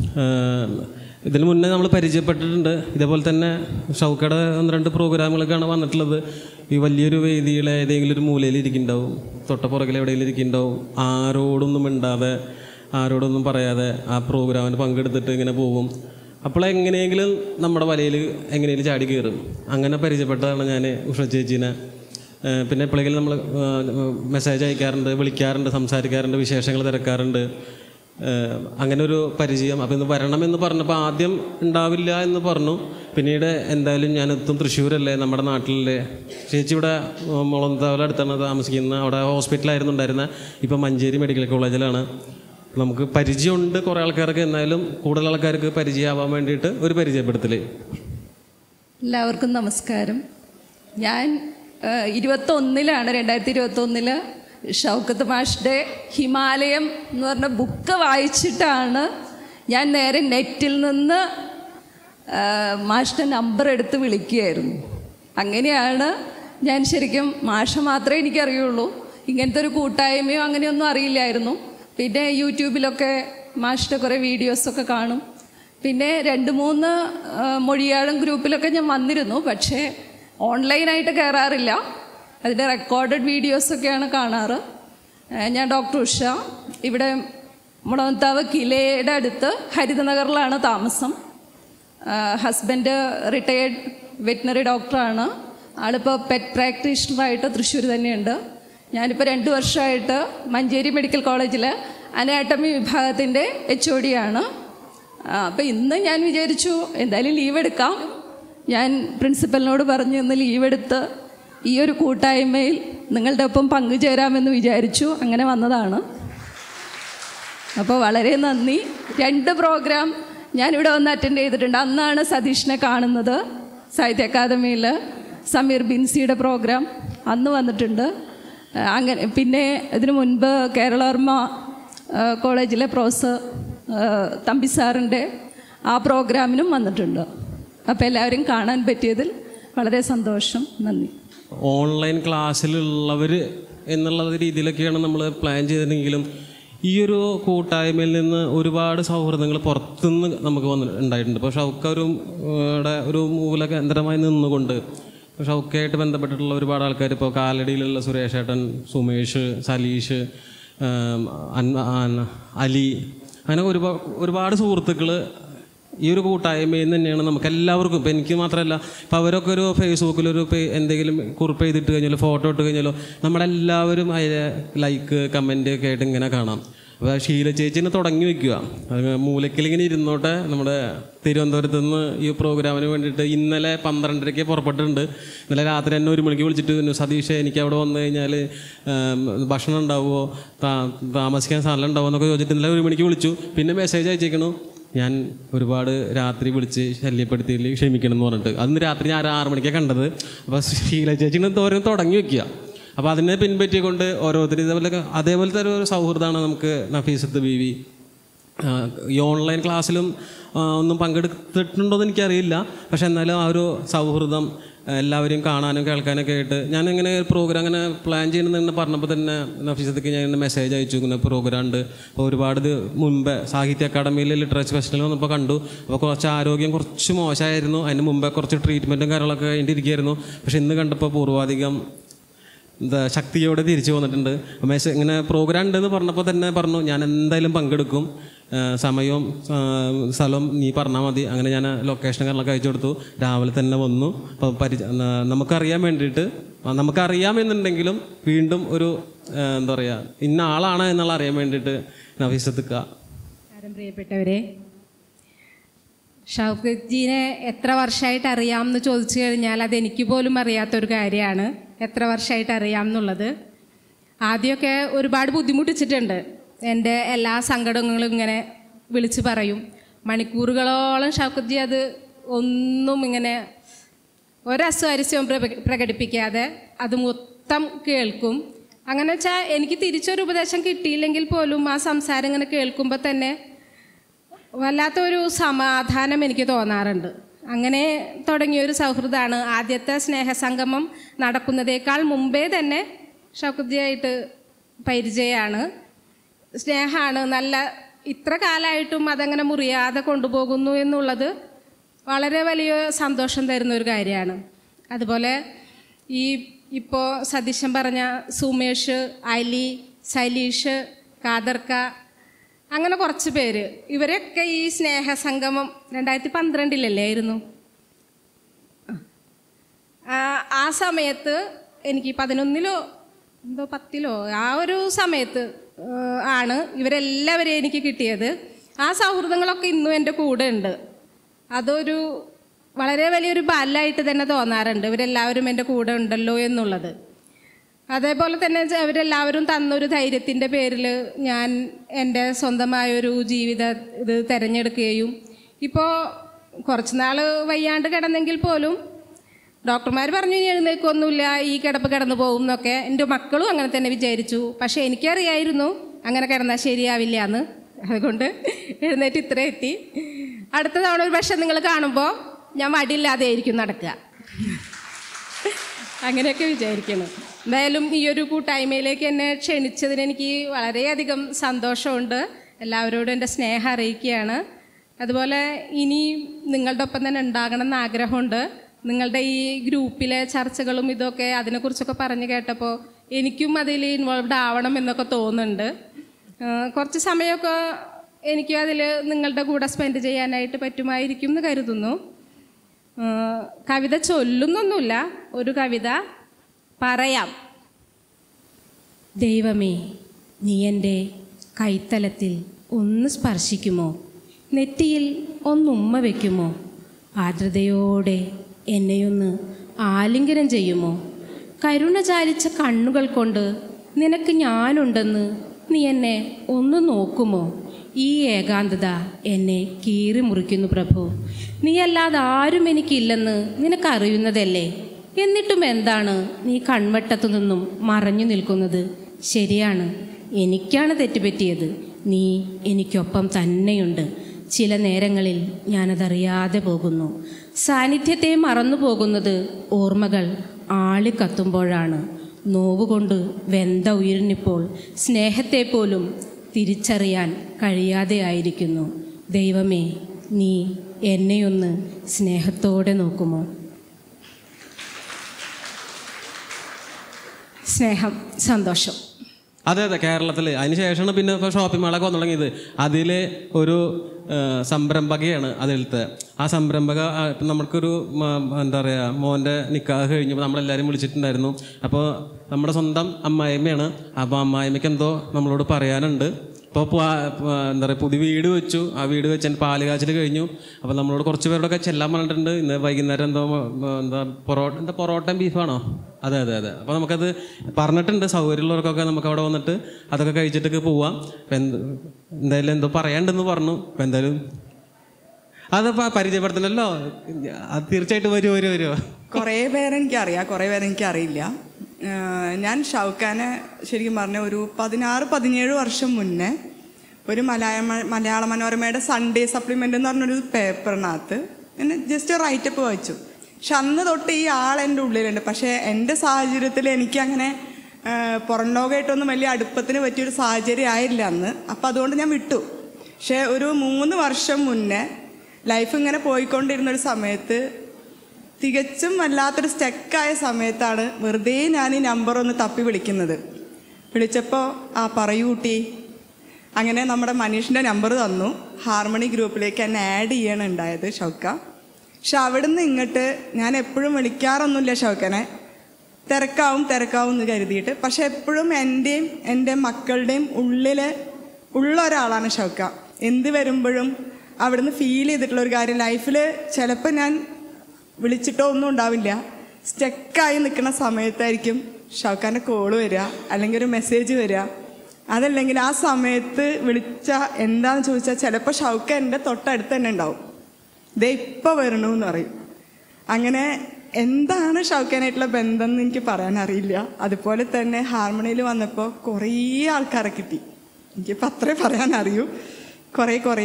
ഇതിന് മുന്നേ നമ്മൾ പരിചയപ്പെട്ടിട്ടുണ്ട് ഇതേപോലെ തന്നെ ഷൗക്കയുടെ ഒന്ന് രണ്ട് പ്രോഗ്രാമുകളൊക്കെയാണ് വന്നിട്ടുള്ളത് ഈ വലിയൊരു വേദിയിലെ ഏതെങ്കിലും ഒരു മൂലയിൽ ഇരിക്കുന്നുണ്ടാവും തൊട്ടപ്പുറകിൽ എവിടെയെങ്കിലും ഇരിക്കുന്നുണ്ടാവും ആരോടൊന്നും മിണ്ടാതെ ആരോടൊന്നും പറയാതെ ആ പ്രോഗ്രാമിന് പങ്കെടുത്തിട്ട് ഇങ്ങനെ പോകും അപ്പോൾ എങ്ങനെയെങ്കിലും നമ്മുടെ വലയിൽ എങ്ങനെയെങ്കിലും ചാടി കയറും അങ്ങനെ പരിചയപ്പെട്ടതാണ് ഞാൻ ഉഷ ചേച്ചീനെ ഏഹ് പിന്നെ എപ്പോഴെങ്കിലും നമ്മൾ മെസ്സേജ് അയക്കാറുണ്ട് വിളിക്കാറുണ്ട് സംസാരിക്കാറുണ്ട് വിശേഷങ്ങൾ തിരക്കാറുണ്ട് ഏഹ് അങ്ങനെ ഒരു പരിചയം അപ്പോൾ ഇന്ന് വരണമെന്ന് പറഞ്ഞപ്പോൾ ആദ്യം ഉണ്ടാവില്ല എന്ന് പറഞ്ഞു പിന്നീട് എന്തായാലും ഞാൻ എത്തും തൃശ്ശൂരല്ലേ നമ്മുടെ നാട്ടിലല്ലേ ചേച്ചി ഇവിടെ മുളന്താവല അടുത്താണ് താമസിക്കുന്നത് അവിടെ ഹോസ്പിറ്റലായിരുന്നു ഉണ്ടായിരുന്നത് ഇപ്പം മഞ്ചേരി മെഡിക്കൽ കോളേജിലാണ് നമുക്ക് പരിചയമുണ്ട് കുറേ ആൾക്കാർക്ക് എന്നാലും കൂടുതൽ ആൾക്കാർക്ക് പരിചയമാവാൻ വേണ്ടിയിട്ട് ഒരു പരിചയപ്പെടുത്തൽ എല്ലാവർക്കും നമസ്കാരം ഞാൻ ഏഹ്, ഇരുപത്തൊന്നിലാണ് രണ്ടായിരത്തി ഇരുപത്തൊന്നില് ഷൗക്കത്ത് മാഷ്ടെ ഹിമാലയം എന്ന് പറഞ്ഞ ബുക്ക് വായിച്ചിട്ടാണ് ഞാൻ നേരെ നെറ്റിൽ നിന്ന് ഏഹ്, മാഷ്ടെ നമ്പർ എടുത്ത് വിളിക്കുകയായിരുന്നു അങ്ങനെയാണ് ഞാൻ ശരിക്കും മാഷ മാത്രമേ എനിക്കറിയുള്ളൂ ഇങ്ങനത്തെ ഒരു കൂട്ടായ്മയോ അങ്ങനെയൊന്നും അറിയില്ലായിരുന്നു പിന്നെ യൂട്യൂബിലൊക്കെ മാഷിൻ്റെ കുറേ വീഡിയോസൊക്കെ കാണും പിന്നെ രണ്ട് മൂന്ന് ആ, മൊഴിയാളം ഗ്രൂപ്പിലൊക്കെ ഞാൻ വന്നിരുന്നു പക്ഷേ ഓൺലൈനായിട്ട് കയറാറില്ല അതിൻ്റെ റെക്കോർഡഡ് വീഡിയോസൊക്കെയാണ് കാണാറ് ആ, ഞാൻ ഡോക്ടർ ഉഷ ഇവിടെ മുളന്താവ് കിലയുടെ അടുത്ത് ഹരിതനഗറിലാണ് താമസം ഹസ്ബൻഡ് റിട്ടയേർഡ് വെറ്റിനറി ഡോക്ടറാണ് ആളിപ്പോൾ പെറ്റ് പ്രാക്ടീഷണറായിട്ട് തൃശ്ശൂർ തന്നെയുണ്ട് ഞാനിപ്പോൾ രണ്ട് വർഷമായിട്ട് മഞ്ചേരി മെഡിക്കൽ കോളേജിൽ അനാട്ടമി വിഭാഗത്തിൻ്റെ എച്ച് ഒ ഡി ആണ് അപ്പോൾ ഇന്ന് ഞാൻ വിചാരിച്ചു എന്തായാലും ലീവ് എടുക്കാം ഞാൻ പ്രിൻസിപ്പലിനോട് പറഞ്ഞു ഇന്ന് ലീവ് എടുത്ത് ഈ ഒരു കൂട്ടായ്മയിൽ നിങ്ങളുടെ ഒപ്പം പങ്കുചേരാമെന്ന് വിചാരിച്ചു അങ്ങനെ വന്നതാണ് അപ്പോൾ വളരെ നന്ദി രണ്ട് പ്രോഗ്രാം ഞാനിവിടെ വന്ന് അറ്റൻഡ് ചെയ്തിട്ടുണ്ട് അന്നാണ് സതീഷിനെ കാണുന്നത് സാഹിത്യ അക്കാദമിയിൽ സമീർ ബിൻസിയുടെ പ്രോഗ്രാം അന്ന് വന്നിട്ടുണ്ട് ആ, അങ്ങനെ പിന്നെ ഇതിനു മുൻപ് കേരളവർമ്മ ആ, കോളേജിലെ പ്രൊഫസർ ആ, തമ്പി സാറിൻ്റെ ആ പ്രോഗ്രാമിനും വന്നിട്ടുണ്ട് അപ്പോൾ എല്ലാവരും കാണാൻ പറ്റിയതിൽ വളരെ സന്തോഷം നന്ദി ഓൺലൈൻ ക്ലാസ്സിലുള്ളവർ എന്നുള്ള രീതിയിലൊക്കെയാണ് നമ്മൾ പ്ലാൻ ചെയ്തിരുന്നെങ്കിലും ഈ ഒരു കൂട്ടായ്മയിൽ നിന്ന് ഒരുപാട് സൗഹൃദങ്ങൾ പുറത്തുനിന്ന് നമുക്ക് വന്ന് ഉണ്ടായിട്ടുണ്ട് ഇപ്പോൾ ഷൗക്ക ഒരു ഇവിടെ ഒരു മൂല കേന്ദ്രമായി നിന്നുകൊണ്ട് ഇപ്പോൾ ഷൗക്കയായിട്ട് ബന്ധപ്പെട്ടിട്ടുള്ള ഒരുപാട് ആൾക്കാർ ഇപ്പോൾ കാലടിയിലുള്ള സുരേഷ് ഏട്ടൻ സുമേഷ് സലീഷ് ആം, അൻ- അൻ- അലി അങ്ങനെ ഒരുപാട് ഒരുപാട് സുഹൃത്തുക്കൾ ഈ ഒരു കൂട്ടായ്മയിൽ നിന്ന് തന്നെയാണ് നമുക്ക് എല്ലാവർക്കും ഇപ്പം എനിക്ക് മാത്രമല്ല ഇപ്പം അവരൊക്കെ ഒരു ഫേസ്ബുക്കിലൊരു പേ എന്തെങ്കിലും കുറിപ്പ് ചെയ്തിട്ട് കഴിഞ്ഞാലോ ഫോട്ടോ ഇട്ട് കഴിഞ്ഞാലോ നമ്മളെല്ലാവരും അതിലെ ലൈക്ക് കമൻറ്റ് ഒക്കെ ആയിട്ട് ഇങ്ങനെ കാണാം അപ്പോൾ ഷീല ചേച്ചിനെ തുടങ്ങി വെക്കുക അത് മൂലക്കിൽ ഇങ്ങനെ ഇരുന്നോട്ടെ നമ്മുടെ തിരുവനന്തപുരത്ത് നിന്ന് ഈ പ്രോഗ്രാമിന് വേണ്ടിയിട്ട് ഇന്നലെ പന്ത്രണ്ടരയ്ക്ക് പുറപ്പെട്ടിട്ടുണ്ട് ഇന്നലെ രാത്രി എന്നെ ഒരു മണിക്ക് വിളിച്ചിട്ട് പറഞ്ഞു, സതീഷ് എനിക്ക് അവിടെ വന്നു കഴിഞ്ഞാൽ ഭക്ഷണം ഉണ്ടാവുമോ താ- താമസിക്കാൻ സ്ഥലം ഉണ്ടാവുമോ എന്നൊക്കെ ചോദിച്ചിട്ട് ഇന്നലെ ഒരു മണിക്ക് വിളിച്ചു പിന്നെ മെസ്സേജ് അയച്ചേക്കണു ഞാൻ ഒരുപാട് രാത്രി വിളിച്ച് ശല്യപ്പെടുത്തിയതിൽ ക്ഷമിക്കണം എന്ന് പറഞ്ഞിട്ട് അന്ന് രാത്രി ഞാൻ ആറ് മണിക്കാണ് കണ്ടത് അപ്പോൾ ഷീല ചേച്ചിനെ തോരം തുടങ്ങി വെക്കുക അപ്പോൾ അതിനെ പിൻപറ്റിക്കൊണ്ട് ഓരോരുത്തർ ഇതേപോലെ അതേപോലത്തെ ഒരു സൗഹൃദമാണ് നമുക്ക് നഫീസത്ത് ബീവി ആ, ഈ ഓൺലൈൻ ക്ലാസ്സിലും ആ, ഒന്നും പങ്കെടുത്തിട്ടുണ്ടോ എന്ന് എനിക്കറിയില്ല പക്ഷെ എന്നാലും ആ ഒരു സൗഹൃദം എല്ലാവരെയും കാണാനും കേൾക്കാനൊക്കെ ആയിട്ട് ഞാൻ ഇങ്ങനെ പ്രോഗ്രാം അങ്ങനെ പ്ലാൻ ചെയ്യണമെന്ന് പറഞ്ഞപ്പോൾ തന്നെ നഫീസത്തേക്ക് ഞാൻ ഇങ്ങനെ മെസ്സേജ് അയച്ചു ഇങ്ങനെ പ്രോഗ്രാം ഉണ്ട് അപ്പോൾ ഒരുപാട് ഇത് മുമ്പേ സാഹിത്യ അക്കാദമിയിൽ ലിറ്ററേച്ചർ ഫെസ്റ്റിവൽ വന്നപ്പോൾ കണ്ടു അപ്പോൾ കുറച്ച് ആരോഗ്യം കുറച്ച് മോശമായിരുന്നു അതിന് മുമ്പേ കുറച്ച് ട്രീറ്റ്മെൻറ്റും കാര്യങ്ങളൊക്കെ കഴിഞ്ഞിട്ട് ഇരിക്കുകയായിരുന്നു പക്ഷെ ഇന്ന് കണ്ടപ്പോൾ പൂർവാധികം എന്താ ശക്തിയോടെ തിരിച്ചു വന്നിട്ടുണ്ട് മെസ്സേജ് ഇങ്ങനെ പ്രോഗ്രാം ഉണ്ടെന്ന് പറഞ്ഞപ്പോൾ തന്നെ പറഞ്ഞു ഞാൻ എന്തായാലും പങ്കെടുക്കും ആ, സമയവും ആ, സ്ഥലവും നീ പറഞ്ഞാൽ മതി അങ്ങനെ ഞാൻ ലൊക്കേഷൻ കാര്യങ്ങളൊക്കെ അയച്ചു കൊടുത്തു രാവിലെ തന്നെ വന്നു അപ്പോൾ പരിച ആ, നമുക്കറിയാൻ വേണ്ടിയിട്ട് ആ, നമുക്കറിയാമെന്നുണ്ടെങ്കിലും വീണ്ടും ഒരു ആ, എന്താ പറയുക ഇന്ന ആളാണ് എന്നുള്ള അറിയാൻ വേണ്ടിയിട്ട് നഫീസത്തുക്ക നമസ്കാരം പ്രിയപ്പെട്ടവരെ ഷൗക്കത്ജീനെ എത്ര വർഷമായിട്ട് അറിയാം എന്ന് ചോദിച്ചു കഴിഞ്ഞാൽ അത് എനിക്ക് പോലും അറിയാത്തൊരു കാര്യമാണ് എത്ര വർഷമായിട്ട് അറിയാം എന്നുള്ളത് ആദ്യമൊക്കെ ഒരുപാട് ബുദ്ധിമുട്ടിച്ചിട്ടുണ്ട് എൻ്റെ എല്ലാ സങ്കടങ്ങളും ഇങ്ങനെ വിളിച്ച് പറയും മണിക്കൂറുകളോളം ഷൗക്കത്ജി അത് ഒന്നും ഇങ്ങനെ ഒരസ്വാരസ്യവും പ്രക- പ്രകടിപ്പിക്കാതെ അത് മൊത്തം കേൾക്കും അങ്ങനെ വെച്ചാൽ എനിക്ക് തിരിച്ചൊരു ഉപദേശം കിട്ടിയില്ലെങ്കിൽ പോലും ആ സംസാരം ഇങ്ങനെ കേൾക്കുമ്പോൾ തന്നെ വല്ലാത്തൊരു സമാധാനം എനിക്ക് തോന്നാറുണ്ട് അങ്ങനെ തുടങ്ങിയ ഒരു സൗഹൃദമാണ് ആദ്യത്തെ സ്നേഹസംഗമം നടക്കുന്നതേക്കാൾ മുമ്പേ തന്നെ ഷൗക്കത്തിയായിട്ട് പരിചയമാണ് സ്നേഹമാണ് നല്ല ഇത്ര കാലമായിട്ടും അതങ്ങനെ മുറിയാതെ കൊണ്ടുപോകുന്നു എന്നുള്ളത് വളരെ വലിയ സന്തോഷം തരുന്ന ഒരു കാര്യമാണ് അതുപോലെ ഈ ഇപ്പോൾ സതീശൻ പറഞ്ഞ സുമേഷ് അലി സലീഷ് കാദർക്ക അങ്ങനെ കുറച്ച് പേര് ഇവരൊക്കെ ഈ സ്നേഹസംഗമം രണ്ടായിരത്തി പന്ത്രണ്ടിലല്ലേ ആയിരുന്നു ആ, ആ സമയത്ത് എനിക്ക് പതിനൊന്നിലോ എന്തോ പത്തിലോ ആ ഒരു സമയത്ത് ആ, ആണ് ഇവരെല്ലാവരെയും എനിക്ക് കിട്ടിയത് ആ സൗഹൃദങ്ങളൊക്കെ ഇന്നും എൻ്റെ കൂടെ ഉണ്ട് അതൊരു വളരെ വലിയൊരു ബലമായിട്ട് തന്നെ തോന്നാറുണ്ട് ഇവരെല്ലാവരും എൻ്റെ കൂടെ ഉണ്ടല്ലോ എന്നുള്ളത് അതേപോലെ തന്നെ ച- അവരെല്ലാവരും തന്നൊരു ധൈര്യത്തിൻ്റെ പേരിൽ ഞാൻ എൻ്റെ സ്വന്തമായൊരു ജീവിത ഇത് തിരഞ്ഞെടുക്കുകയും ഇപ്പോൾ കുറച്ച് നാൾ വയ്യാണ്ട് കിടന്നെങ്കിൽ പോലും ഡോക്ടർമാർ പറഞ്ഞു ഇനി എഴുന്നേക്കൊന്നുമില്ല ഈ കിടപ്പ് കിടന്നു പോകും എന്നൊക്കെ എൻ്റെ മക്കളും അങ്ങനെ തന്നെ വിചാരിച്ചു പക്ഷേ എനിക്കറിയായിരുന്നു അങ്ങനെ കിടന്നാൽ ശരിയാവില്ല എന്ന് അതുകൊണ്ട് എഴുന്നേറ്റ് ഇത്ര എത്തി അടുത്ത തവണ ഒരു പക്ഷേ നിങ്ങൾ കാണുമ്പോൾ ഞാൻ വടിയില്ലാതെ ആയിരിക്കും നടക്കുക അങ്ങനെയൊക്കെ വിചാരിക്കണം എന്തായാലും ഈ ഒരു കൂട്ടായ്മയിലേക്ക് എന്നെ ക്ഷണിച്ചതിന് എനിക്ക് വളരെയധികം സന്തോഷമുണ്ട് എല്ലാവരോടും എൻ്റെ സ്നേഹം അറിയിക്കുകയാണ് അതുപോലെ ഇനി നിങ്ങളുടെ ഒപ്പം തന്നെ ഉണ്ടാകണം എന്ന് ആഗ്രഹമുണ്ട് നിങ്ങളുടെ ഈ ഗ്രൂപ്പിലെ ചർച്ചകളും ഇതൊക്കെ അതിനെക്കുറിച്ചൊക്കെ പറഞ്ഞു കേട്ടപ്പോൾ എനിക്കും അതിൽ ഇൻവോൾവ്ഡ് ആവണം എന്നൊക്കെ തോന്നുന്നുണ്ട് ആ, കുറച്ച് സമയമൊക്കെ എനിക്ക് അതിൽ നിങ്ങളുടെ കൂടെ സ്പെൻഡ് ചെയ്യാനായിട്ട് പറ്റുമായിരിക്കും എന്ന് കരുതുന്നു ആ, കവിത ചൊല്ലുന്നൊന്നുമില്ല ഒരു കവിത പറയാം ദൈവമേ നീ എൻ്റെ കൈത്തലത്തിൽ ഒന്ന് സ്പർശിക്കുമോ നെറ്റിയിൽ ഒന്നുമ്മ വയ്ക്കുമോ ആർദ്രതയോടെ എന്നെയൊന്ന് ആലിംഗനം ചെയ്യുമോ കരുണ ചാലിച്ച കണ്ണുകൾ കൊണ്ട് നിനക്ക് ഞാനുണ്ടെന്ന് നീ എന്നെ ഒന്ന് നോക്കുമോ ഈ ഏകാന്തത എന്നെ കീറി മുറിക്കുന്നു പ്രഭു നീയല്ലാതെ ആരും എനിക്കില്ലെന്ന് നിനക്കറിയുന്നതല്ലേ എന്നിട്ടും എന്താണ് നീ കൺവട്ടത്തു നിന്നും മറഞ്ഞു നിൽക്കുന്നത് ശരിയാണ് എനിക്കാണ് തെറ്റുപറ്റിയത് നീ എനിക്കൊപ്പം തന്നെയുണ്ട് ചില നേരങ്ങളിൽ ഞാനതറിയാതെ പോകുന്നു സാന്നിധ്യത്തെ മറന്നു പോകുന്നത് ഓർമ്മകൾ ആളിക്കത്തുമ്പോഴാണ് നോവുകൊണ്ട് വെന്ത ഉയർന്നിപ്പോൾ സ്നേഹത്തെ പോലും തിരിച്ചറിയാൻ കഴിയാതെ ആയിരിക്കുന്നു ദൈവമേ നീ എന്നെയൊന്ന് സ്നേഹത്തോടെ നോക്കുമോ സ്നേഹം സന്തോഷം അതെ അതെ കേരളത്തിൽ അതിന് ശേഷമാണ് പിന്നെ ഇപ്പോൾ ഷോപ്പിംഗ് മാളൊക്കെ വന്നു തുടങ്ങിയത് അതിൽ ഒരു ആ, സംരംഭകയാണ് അതിലത്തെ ആ സംരംഭക ആ, ഇപ്പം നമുക്കൊരു മ- എന്താ പറയുക മോൻ്റെ നിക്കാഹ് കഴിഞ്ഞപ്പോൾ നമ്മളെല്ലാവരും വിളിച്ചിട്ടുണ്ടായിരുന്നു അപ്പോൾ നമ്മുടെ സ്വന്തം അമ്മായിമ്മയാണ് അപ്പോൾ അമ്മായിമ്മയ്ക്ക് എന്തോ നമ്മളോട് പറയാനുണ്ട് ഇപ്പോൾ എന്താ പറയുക പുതിയ വീട് വെച്ചു ആ വീട് വെച്ച് എൻ്റെ പാല് കാച്ചൽ കഴിഞ്ഞു അപ്പോൾ നമ്മളോട് കുറച്ച് പേരോടൊക്കെ ചെല്ലാൻ പറഞ്ഞിട്ടുണ്ട് ഇന്ന് വൈകുന്നേരം എന്തോ ആ, എന്താ പൊറോട്ട എന്താ പൊറോട്ടയും ബീഫാണോ അതെ അതെ അതെ അപ്പോൾ നമുക്കത് പറഞ്ഞിട്ടുണ്ട് സൗകര്യമുള്ളവർക്കൊക്കെ നമുക്ക് അവിടെ വന്നിട്ട് അതൊക്കെ കഴിച്ചിട്ടൊക്കെ പോവാം അപ്പം എന്ത് എന്തായാലും എന്തോ പറയാണ്ടെന്ന് പറഞ്ഞു അപ്പം എന്തായാലും അതിപ്പോൾ പരിചയപ്പെടുത്തണല്ലോ അത് തീർച്ചയായിട്ടും വരുമോ വരുമോ വരുമോ കുറേ പേരെനിക്കറിയാം കുറേ പേരെനിക്കറിയില്ല ആഹ് ഞാൻ ഷൗക്കാനെ ശരിക്കും പറഞ്ഞ ഒരു പതിനാറ് പതിനേഴ് വർഷം മുന്നേ ഒരു മലയാള മലയാള മനോരമയുടെ സൺഡേ സപ്ലിമെൻ്റ് എന്ന് പറഞ്ഞൊരു പേപ്പറിനകത്ത് എന്നെ ജസ്റ്റ് റൈറ്റപ്പ് വായിച്ചു പക്ഷെ അന്ന് തൊട്ട് ഈ ആൾ എൻ്റെ ഉള്ളിലുണ്ട് പക്ഷേ എൻ്റെ സാഹചര്യത്തിൽ എനിക്കങ്ങനെ ആഹ് പുറം ലോകമായിട്ടൊന്നും വലിയ അടുപ്പത്തിന് പറ്റിയൊരു സാഹചര്യം ആയില്ല അന്ന് അപ്പം അതുകൊണ്ട് ഞാൻ വിട്ടു പക്ഷേ ഒരു മൂന്ന് വർഷം മുന്നേ ലൈഫ് ഇങ്ങനെ പോയിക്കൊണ്ടിരുന്ന ഒരു സമയത്ത് തികച്ചും വല്ലാത്തൊരു സ്റ്റക്കായ സമയത്താണ് വെറുതെ ഞാൻ ഈ നമ്പർ ഒന്ന് തപ്പി വിളിക്കുന്നത് വിളിച്ചപ്പോൾ ആ പറയൂ കുട്ടി അങ്ങനെ നമ്മുടെ മനീഷിൻ്റെ നമ്പർ തന്നു ഹാർമണി ഗ്രൂപ്പിലേക്ക് എന്നെ ആഡ് ചെയ്യണുണ്ടായത് ഷൗക്ക പക്ഷെ അവിടുന്ന് ഇങ്ങോട്ട് ഞാൻ എപ്പോഴും വിളിക്കാറൊന്നുമില്ല ഷൗക്കനെ തിരക്കാവും തിരക്കാവും എന്ന് കരുതിയിട്ട് പക്ഷെ എപ്പോഴും എൻ്റെയും എൻ്റെ മക്കളുടെയും ഉള്ളിൽ ഉള്ള ഒരാളാണ് ഷൗക്ക എന്ത് വരുമ്പോഴും അവിടുന്ന് ഫീൽ ചെയ്തിട്ടുള്ള ഒരു കാര്യം ലൈഫിൽ ചിലപ്പോൾ ഞാൻ വിളിച്ചിട്ടോ ഒന്നും ഉണ്ടാവില്ല സ്റ്റക്കായി നിൽക്കുന്ന സമയത്തായിരിക്കും ഷൗക്കാൻ്റെ കോള് വരിക അല്ലെങ്കിൽ ഒരു മെസ്സേജ് വരിക അതല്ലെങ്കിൽ ആ സമയത്ത് വിളിച്ച എന്താന്ന് ചോദിച്ചാൽ ചിലപ്പോൾ ഷൗക്ക എൻ്റെ തൊട്ടടുത്ത് തന്നെ ഉണ്ടാവും ദേ ഇപ്പോൾ വരണു എന്ന് പറയും അങ്ങനെ എന്താണ് ഷൗക്കാനായിട്ടുള്ള ബന്ധം എന്ന് എനിക്ക് പറയാൻ അറിയില്ല അതുപോലെ തന്നെ ഹാർമണിയിൽ വന്നപ്പോൾ കുറേ ആൾക്കാരെ കിട്ടി എനിക്കിപ്പോൾ അത്രേ പറയാൻ അറിയൂ കുറേ കുറേ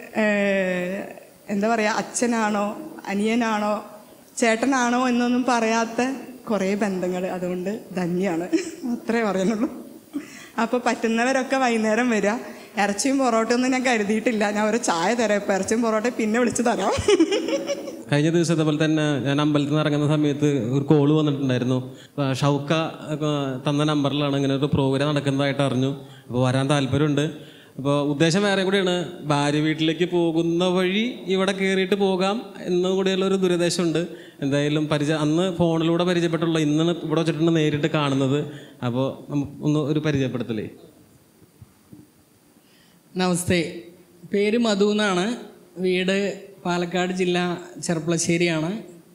ഏഹ്, എന്താ പറയുക അച്ഛനാണോ അനിയനാണോ ചേട്ടനാണോ എന്നൊന്നും പറയാത്ത കുറേ ബന്ധങ്ങൾ അതുകൊണ്ട് ധന്യാണ് അത്രേ പറയാനുള്ളൂ അപ്പോൾ പറ്റുന്നവരൊക്കെ വൈകുന്നേരം വരിക ഇറച്ചിയും പൊറോട്ടയൊന്നും ഞാൻ കരുതിയിട്ടില്ല ഞാൻ ഒരു ചായ തരാം ഇപ്പോൾ ഇറച്ചിയും പൊറോട്ടയും പിന്നെ വിളിച്ച് തരാം കഴിഞ്ഞ ദിവസത്തെ പോലെ തന്നെ ഞാൻ അമ്പലത്തിൽ നിന്ന് ഇറങ്ങുന്ന സമയത്ത് ഒരു കോള് വന്നിട്ടുണ്ടായിരുന്നു ആ, ഷൗക്ക ആ, തന്ന നമ്പറിലാണ് ഇങ്ങനെ ഒരു പ്രോഗ്രാം നടക്കുന്നതായിട്ട് അറിഞ്ഞു അപ്പോൾ വരാൻ താല്പര്യമുണ്ട് അപ്പോൾ ഉദ്ദേശം വേറെ കൂടിയാണ് ഭാര്യ വീട്ടിലേക്ക് പോകുന്ന വഴി ഇവിടെ കയറിയിട്ട് പോകാം എന്നും കൂടിയുള്ള ഒരു ദുരുദ്ദേശമുണ്ട് എന്തായാലും പരിചയ അന്ന് ഫോണിലൂടെ പരിചയപ്പെട്ടുള്ള ഇന്നാണ് ഇവിടെ വെച്ചിട്ടുണ്ട് നേരിട്ട് കാണുന്നത് അപ്പോൾ നമുക്ക് ഒന്ന് ഒരു പരിചയപ്പെടുത്തലേ നമസ്തേ പേര് മധു എന്നാണ് വീട് പാലക്കാട് ജില്ല ചെർപ്പളശ്ശേരിയാണ്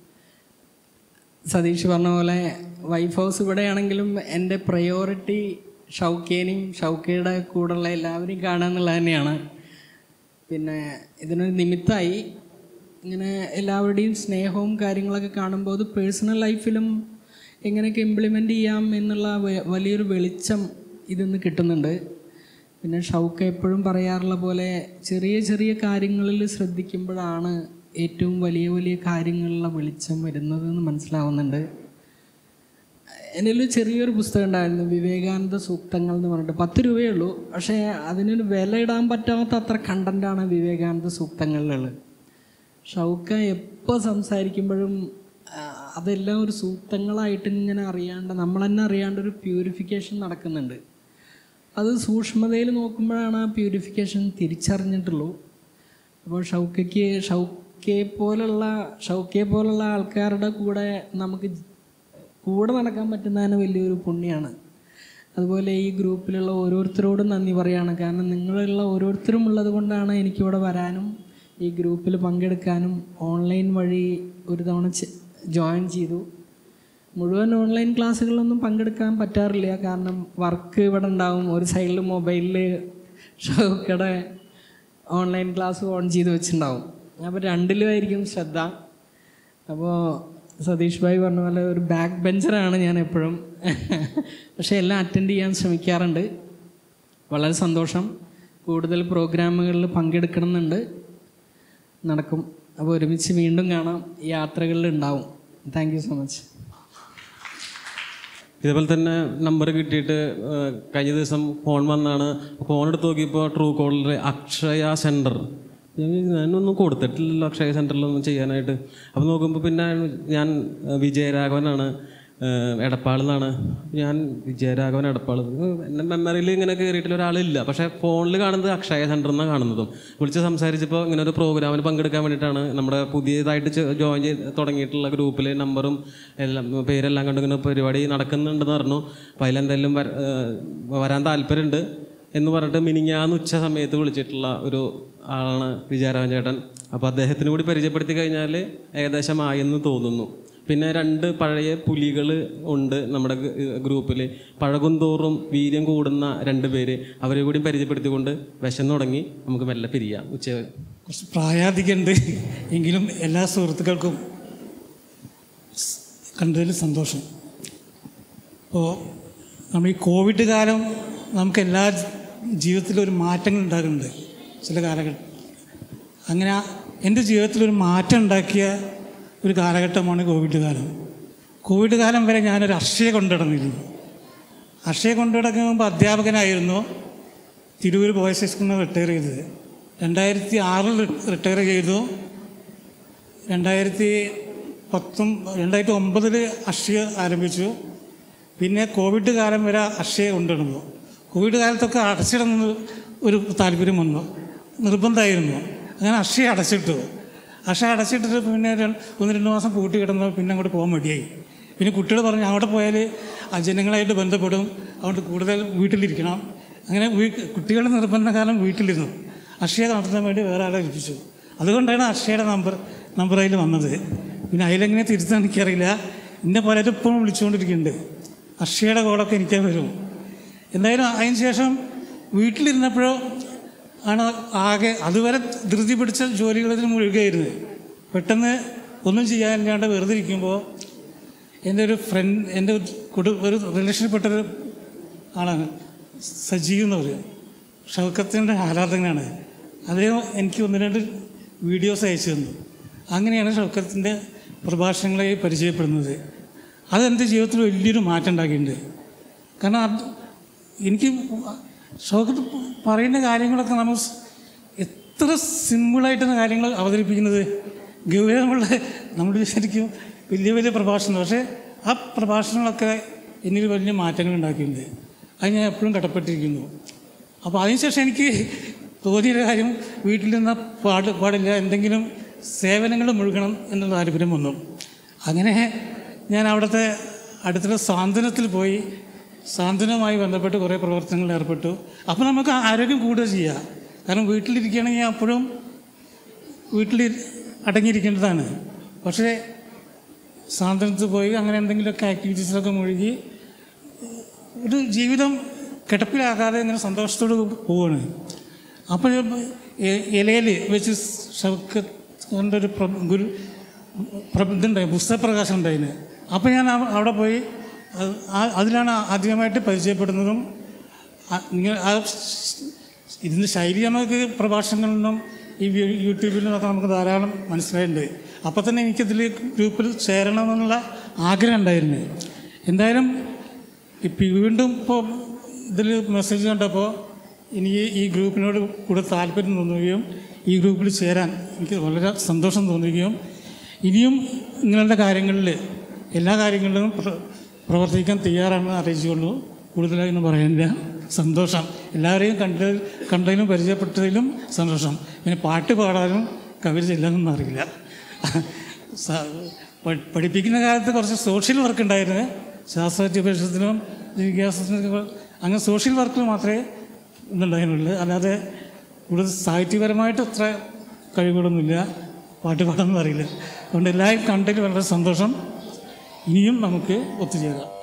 സതീഷ് പറഞ്ഞ പോലെ വൈഫ് ഹൗസ് ഇവിടെയാണെങ്കിലും എൻ്റെ പ്രയോറിറ്റി ഷൗക്കേനെയും ഷൗക്കയുടെ കൂടെയുള്ള എല്ലാവരെയും കാണുക എന്നുള്ളത് തന്നെയാണ് പിന്നെ ഇതിനൊരു നിമിത്തമായി ഇങ്ങനെ എല്ലാവരുടെയും സ്നേഹവും കാര്യങ്ങളൊക്കെ കാണുമ്പോൾ അത് പേഴ്സണൽ ലൈഫിലും എങ്ങനെയൊക്കെ ഇംപ്ലിമെൻ്റ് ചെയ്യാം എന്നുള്ള വ- വലിയൊരു വെളിച്ചം ഇതിന്ന് കിട്ടുന്നുണ്ട് പിന്നെ ഷൗക്ക എപ്പോഴും പറയാറുള്ള പോലെ ചെറിയ ചെറിയ കാര്യങ്ങളിൽ ശ്രദ്ധിക്കുമ്പോഴാണ് ഏറ്റവും വലിയ വലിയ കാര്യങ്ങളിലുള്ള വെളിച്ചം വരുന്നതെന്ന് മനസ്സിലാവുന്നുണ്ട് എൻ്റെ ഒരു ചെറിയൊരു പുസ്തകം ഉണ്ടായിരുന്നു വിവേകാനന്ദ സൂക്തങ്ങൾ എന്ന് പറഞ്ഞിട്ട് പത്ത് രൂപയേ ഉള്ളൂ പക്ഷേ അതിനൊരു വില ഇടാൻ പറ്റാത്ത അത്ര കണ്ടൻ്റാണ് വിവേകാനന്ദ സൂക്തങ്ങളിലുള്ളത് ഷൗക്ക എപ്പോൾ സംസാരിക്കുമ്പോഴും ആ, അതെല്ലാം ഒരു സൂക്തങ്ങളായിട്ട് ഇങ്ങനെ അറിയാണ്ട് നമ്മൾ തന്നെ അറിയാണ്ട് ഒരു പ്യൂരിഫിക്കേഷൻ നടക്കുന്നുണ്ട് അത് സൂക്ഷ്മതയിൽ നോക്കുമ്പോഴാണ് ആ പ്യൂരിഫിക്കേഷൻ തിരിച്ചറിഞ്ഞിട്ടുള്ളൂ അപ്പോൾ ഷൗക്കയ്ക്ക് ഷൗക്കയെ പോലുള്ള ഷൗക്കയെ പോലുള്ള ആൾക്കാരുടെ കൂടെ നമുക്ക് കൂടെ നടക്കാൻ പറ്റുന്നതിന് വലിയൊരു പുണ്യമാണ് അതുപോലെ ഈ ഗ്രൂപ്പിലുള്ള ഓരോരുത്തരോടും നന്ദി പറയാണ് കാരണം നിങ്ങളുള്ള ഓരോരുത്തരും ഉള്ളത് കൊണ്ടാണ് എനിക്കിവിടെ വരാനും ഈ ഗ്രൂപ്പിൽ പങ്കെടുക്കാനും ഓൺലൈൻ വഴി ഒരു തവണ ജോയിൻ ചെയ്തു മുഴുവൻ ഓൺലൈൻ ക്ലാസ്സുകളിലൊന്നും പങ്കെടുക്കാൻ പറ്റാറില്ല കാരണം വർക്ക് ഇവിടെ ഉണ്ടാവും ഒരു സൈഡിൽ മൊബൈലിൽ ഷോക്കടെ ഓൺലൈൻ ക്ലാസ് ഓൺ ചെയ്ത് വെച്ചിട്ടുണ്ടാവും അപ്പോൾ രണ്ടിലുമായിരിക്കും ശ്രദ്ധ അപ്പോൾ സതീഷ് ഭായി പറഞ്ഞ പോലെ ഒരു ബാക്ക് ബെഞ്ചറാണ് ഞാൻ എപ്പോഴും പക്ഷേ എല്ലാം അറ്റൻഡ് ചെയ്യാൻ ശ്രമിക്കാറുണ്ട് വളരെ സന്തോഷം കൂടുതൽ പ്രോഗ്രാമുകളിൽ പങ്കെടുക്കണമെന്നുണ്ട് നടക്കും അപ്പോൾ ഒരുമിച്ച് വീണ്ടും കാണാം ഈ യാത്രകളിൽ ഉണ്ടാവും താങ്ക് യു സോ മച്ച് ഇതേപോലെ തന്നെ നമ്പർ കിട്ടിയിട്ട് ഏഹ്, കഴിഞ്ഞ ദിവസം ഫോൺ വന്നാണ് ഫോൺ എടുത്ത് നോക്കിയപ്പോൾ ട്രൂ കോളിൽ അക്ഷയ സെൻറ്റർ ഞാനൊന്നും കൊടുത്തിട്ടില്ലല്ലോ അക്ഷയ സെൻറ്ററിലൊന്നും ചെയ്യാനായിട്ട് അപ്പോൾ നോക്കുമ്പോൾ പിന്നെ ഞാൻ ഏഹ്, വിജയരാഘവനാണ് ഏഹ്, എടപ്പാളിൽ നിന്നാണ് ഞാൻ വിജയരാഘവൻ എടപ്പാൾ എൻ്റെ മെമ്മറിയിൽ ഇങ്ങനെ കയറിയിട്ടുള്ള ഒരാളില്ല പക്ഷേ ഫോണിൽ കാണുന്നത് അക്ഷയ സെൻറ്റർ എന്നാണ് കാണുന്നതും വിളിച്ച് സംസാരിച്ചപ്പോൾ ഇങ്ങനെ ഒരു പ്രോഗ്രാമിന് പങ്കെടുക്കാൻ വേണ്ടിയിട്ടാണ് നമ്മുടെ പുതിയതായിട്ട് ജോയിൻ ചെയ്ത് തുടങ്ങിയിട്ടുള്ള ഗ്രൂപ്പിൽ നമ്പറും എല്ലാം പേരെല്ലാം കണ്ട് ഇങ്ങനെ പരിപാടി നടക്കുന്നുണ്ടെന്ന് പറഞ്ഞു അപ്പോൾ അതിലെന്തായാലും വര- ഏഹ് വരാൻ താല്പര്യമുണ്ട് എന്ന് പറഞ്ഞിട്ട് മിനിങ്ങാന്ന് ഉച്ച സമയത്ത് വിളിച്ചിട്ടുള്ള ഒരു ആളാണ് വിജയരാമൻ ചേട്ടൻ അപ്പോൾ അദ്ദേഹത്തിന് കൂടി പരിചയപ്പെടുത്തി കഴിഞ്ഞാൽ ഏകദേശം ആയെന്ന് തോന്നുന്നു പിന്നെ രണ്ട് പഴയ പുലികൾ ഉണ്ട് നമ്മുടെ ഗ്രൂപ്പിൽ പഴകുന്തോറും വീര്യം കൂടുന്ന രണ്ട് പേര് അവരെ കൂടി പരിചയപ്പെടുത്തിക്കൊണ്ട് വിശന്ന് തുടങ്ങി നമുക്ക് മെല്ലെ പിരിയാം ഉച്ച കുറച്ച് പ്രായാധികമുണ്ട് എങ്കിലും എല്ലാ സുഹൃത്തുക്കൾക്കും സ് കണ്ടതിൽ സന്തോഷം അപ്പോൾ നമ്മൾ ഈ കോവിഡ് കാലം നമുക്ക് എല്ലാ ജീവിതത്തിലും ഒരു മാറ്റങ്ങൾ ഉണ്ടാകുന്നുണ്ട് ചില കാലഘട്ടം അങ്ങനെ ആ- എൻ്റെ ജീവിതത്തിൽ ഒരു മാറ്റം ഉണ്ടാക്കിയ ഒരു കാലഘട്ടമാണ് കോവിഡ് കാലം കോവിഡ് കാലം വരെ ഞാനൊരു അക്ഷയ കൊണ്ടുനടന്നിരുന്നു അക്ഷയ കൊണ്ടുനടക്കുമ്പോൾ അധ്യാപകനായിരുന്നു തിരൂർ ബോയ്സ് ഹൈ സ്കൂളിൽ നിന്ന് റിട്ടയർ ചെയ്തത് രണ്ടായിരത്തി ആറിൽ റിട്ടയർ ചെയ്തു രണ്ടായിരത്തി പത്തും രണ്ടായിരത്തി ഒമ്പതിൽ അക്ഷയ ആരംഭിച്ചു പിന്നെ കോവിഡ് കാലം വരെ അക്ഷയ കൊണ്ടുവന്നു കോവിഡ് കാലത്തൊക്കെ അടച്ചിടുന്ന ഒരു താല്പര്യം വന്നു നിർബന്ധമായിരുന്നു അങ്ങനെ അക്ഷയ അടച്ചിട്ടു അക്ഷയ അടച്ചിട്ടിട്ട് പിന്നെ ര- ഒന്ന് രണ്ട് മാസം പൂട്ടി കിടന്നു പിന്നെ അങ്ങോട്ട് പോകാൻ മടിയായി പിന്നെ കുട്ടികൾ പറഞ്ഞു അവിടെ പോയാൽ ആ ജനങ്ങളായിട്ട് ബന്ധപ്പെടും അതുകൊണ്ട് കൂടുതൽ വീട്ടിലിരിക്കണം അങ്ങനെ വീ കുട്ടികളുടെ നിർബന്ധ കാലം വീട്ടിലിരുന്നു അക്ഷയ നടത്താൻ വേണ്ടി വേറെ ആളെ ഏൽപ്പിച്ചു അതുകൊണ്ടാണ് അക്ഷയയുടെ നമ്പർ നമ്പർ അതിൽ വന്നത് പിന്നെ അതിലെങ്ങനെ തിരുത്താൻ എനിക്കറിയില്ല എന്നെ പലരും ഇപ്പോഴും വിളിച്ചുകൊണ്ടിരിക്കുന്നുണ്ട് അക്ഷയയുടെ കോളൊക്കെ എനിക്കേ വരും എന്തായാലും അതിന് ശേഷം വീട്ടിലിരുന്നപ്പോഴോ ആണ് ആകെ അതുവരെ ധൃതി പിടിച്ച ജോലികളിൽ മുഴുകയായിരുന്നു പെട്ടെന്ന് ഒന്നും ചെയ്യാനില്ലാണ്ട് വെറുതെ ഇരിക്കുമ്പോൾ എൻ്റെ ഒരു ഫ്രണ്ട് എൻ്റെ ഒരു കുടു ഒരു റിലേഷൻപ്പെട്ടൊരു ആളാണ് സജീവ് എന്ന് പറയും ഷൗക്കത്തിൻ്റെ ആരാധകനാണ് അദ്ദേഹം എനിക്ക് ഒന്ന് രണ്ട് വീഡിയോസ് അയച്ചു തന്നു അങ്ങനെയാണ് ഷൗക്കത്തിൻ്റെ പ്രഭാഷണങ്ങളെ പരിചയപ്പെടുന്നത് അതെൻ്റെ ജീവിതത്തിൽ വലിയൊരു മാറ്റം ഉണ്ടാക്കിയിട്ടുണ്ട് കാരണം അത് എനിക്ക് ഷൗക്കത്ത് പറയുന്ന കാര്യങ്ങളൊക്കെ നമ്മൾ സ് എത്ര സിമ്പിളായിട്ടാണ് കാര്യങ്ങൾ അവതരിപ്പിക്കുന്നത് ഗൗരവമുള്ള നമ്മൾ വിചാരിക്കും വലിയ വലിയ പ്രഭാഷണം പക്ഷേ ആ പ്രഭാഷണങ്ങളൊക്കെ എന്നിൽ വലിയ മാറ്റങ്ങൾ ഉണ്ടാക്കിയിട്ടുണ്ട് അത് ഞാൻ എപ്പോഴും കടപ്പെട്ടിരിക്കുന്നു അപ്പോൾ അതിനുശേഷം എനിക്ക് തോന്നിയൊരു കാര്യം വീട്ടിൽ നിന്ന് പാട് പാടില്ല എന്തെങ്കിലും സേവനങ്ങൾ മുഴുകണം എന്നുള്ള താല്പര്യം വന്നു അങ്ങനെ ഞാൻ അവിടുത്തെ അടുത്തുള്ള സാന്ത്വനത്തിൽ പോയി സാന്ത്വനവുമായി ബന്ധപ്പെട്ട് കുറേ പ്രവർത്തനങ്ങളിൽ ഏർപ്പെട്ടു അപ്പോൾ നമുക്ക് ആരോഗ്യം കൂടുതൽ ചെയ്യാം കാരണം വീട്ടിലിരിക്കുകയാണെങ്കിൽ അപ്പോഴും വീട്ടിൽ അടങ്ങിയിരിക്കേണ്ടതാണ് പക്ഷേ സാന്ത്വനത്തിൽ പോയി അങ്ങനെ എന്തെങ്കിലുമൊക്കെ ആക്ടിവിറ്റീസിലൊക്കെ മുഴുകി ഒരു ജീവിതം കിടപ്പിലാകാതെ ഇങ്ങനെ സന്തോഷത്തോട് പോവാണ് അപ്പോൾ ഇലയിൽ വെച്ച് ഷൗക്കത്തിൻ്റെ ഒരു പ്ര- ഗുരു പ്ര- ഇതുണ്ടായി പുസ്തകപ്രകാശം ഉണ്ടായിന് അപ്പോൾ ഞാൻ അവ- അവിടെ പോയി അത് ആ- അതിലാണ് ആദ്യമായിട്ട് പരിചയപ്പെടുന്നതും ആ- നിങ്ങൾ ആ ഇതിൻ്റെ ശൈലി നമുക്ക് പ്രഭാഷണങ്ങളിൽ നിന്നും ഈ യൂ- യൂട്യൂബിൽ നിന്നൊക്കെ നമുക്ക് ധാരാളം മനസ്സിലായിട്ടുണ്ട് അപ്പോൾ തന്നെ എനിക്കിതിൽ ഗ്രൂപ്പിൽ ചേരണമെന്നുള്ള ആഗ്രഹം ഉണ്ടായിരുന്നു എന്തായാലും ഇപ്പം വീണ്ടും ഇപ്പോൾ ഇതിൽ മെസ്സേജ് കണ്ടപ്പോൾ എനിക്ക് ഈ ഗ്രൂപ്പിനോട് കൂടുതൽ താല്പര്യം തോന്നുകയും ഈ ഗ്രൂപ്പിൽ ചേരാൻ എനിക്ക് വളരെ സന്തോഷം തോന്നുകയും ഇനിയും നിങ്ങളുടെ കാര്യങ്ങളിൽ എല്ലാ കാര്യങ്ങളിലും പ്ര- പ്രവർത്തിക്കാൻ തയ്യാറാണെന്ന് അറിയിച്ചുകൊള്ളൂ കൂടുതലായൊന്നും പറയാനില്ല സന്തോഷം എല്ലാവരെയും കണ്ടതിൽ കണ്ടതിലും പരിചയപ്പെട്ടതിലും സന്തോഷം പിന്നെ പാട്ട് പാടാനും കവിത ചെല്ലാനൊന്നും അറിയില്ല സ- പ- പഠിപ്പിക്കുന്ന കാലത്ത് കുറച്ച് സോഷ്യൽ വർക്ക് ഉണ്ടായിരുന്നു ശാസ്ത്രാധ്യപേക്ഷത്തിനും വിദ്യാഭ്യാസത്തിനും അങ്ങനെ സോഷ്യൽ വർക്കിൽ മാത്രമേ ഇതുണ്ടായിരുന്നുള്ളൂ അല്ലാതെ കൂടുതൽ സാഹിത്യപരമായിട്ട് അത്ര കഴിവുകളൊന്നുമില്ല പാട്ട് പാടാനൊന്നും അറിയില്ല അതുകൊണ്ട് എല്ലാവരും കണ്ടതിൽ വളരെ സന്തോഷം ഇനിയും നമുക്ക് ഒത്തുചേരാം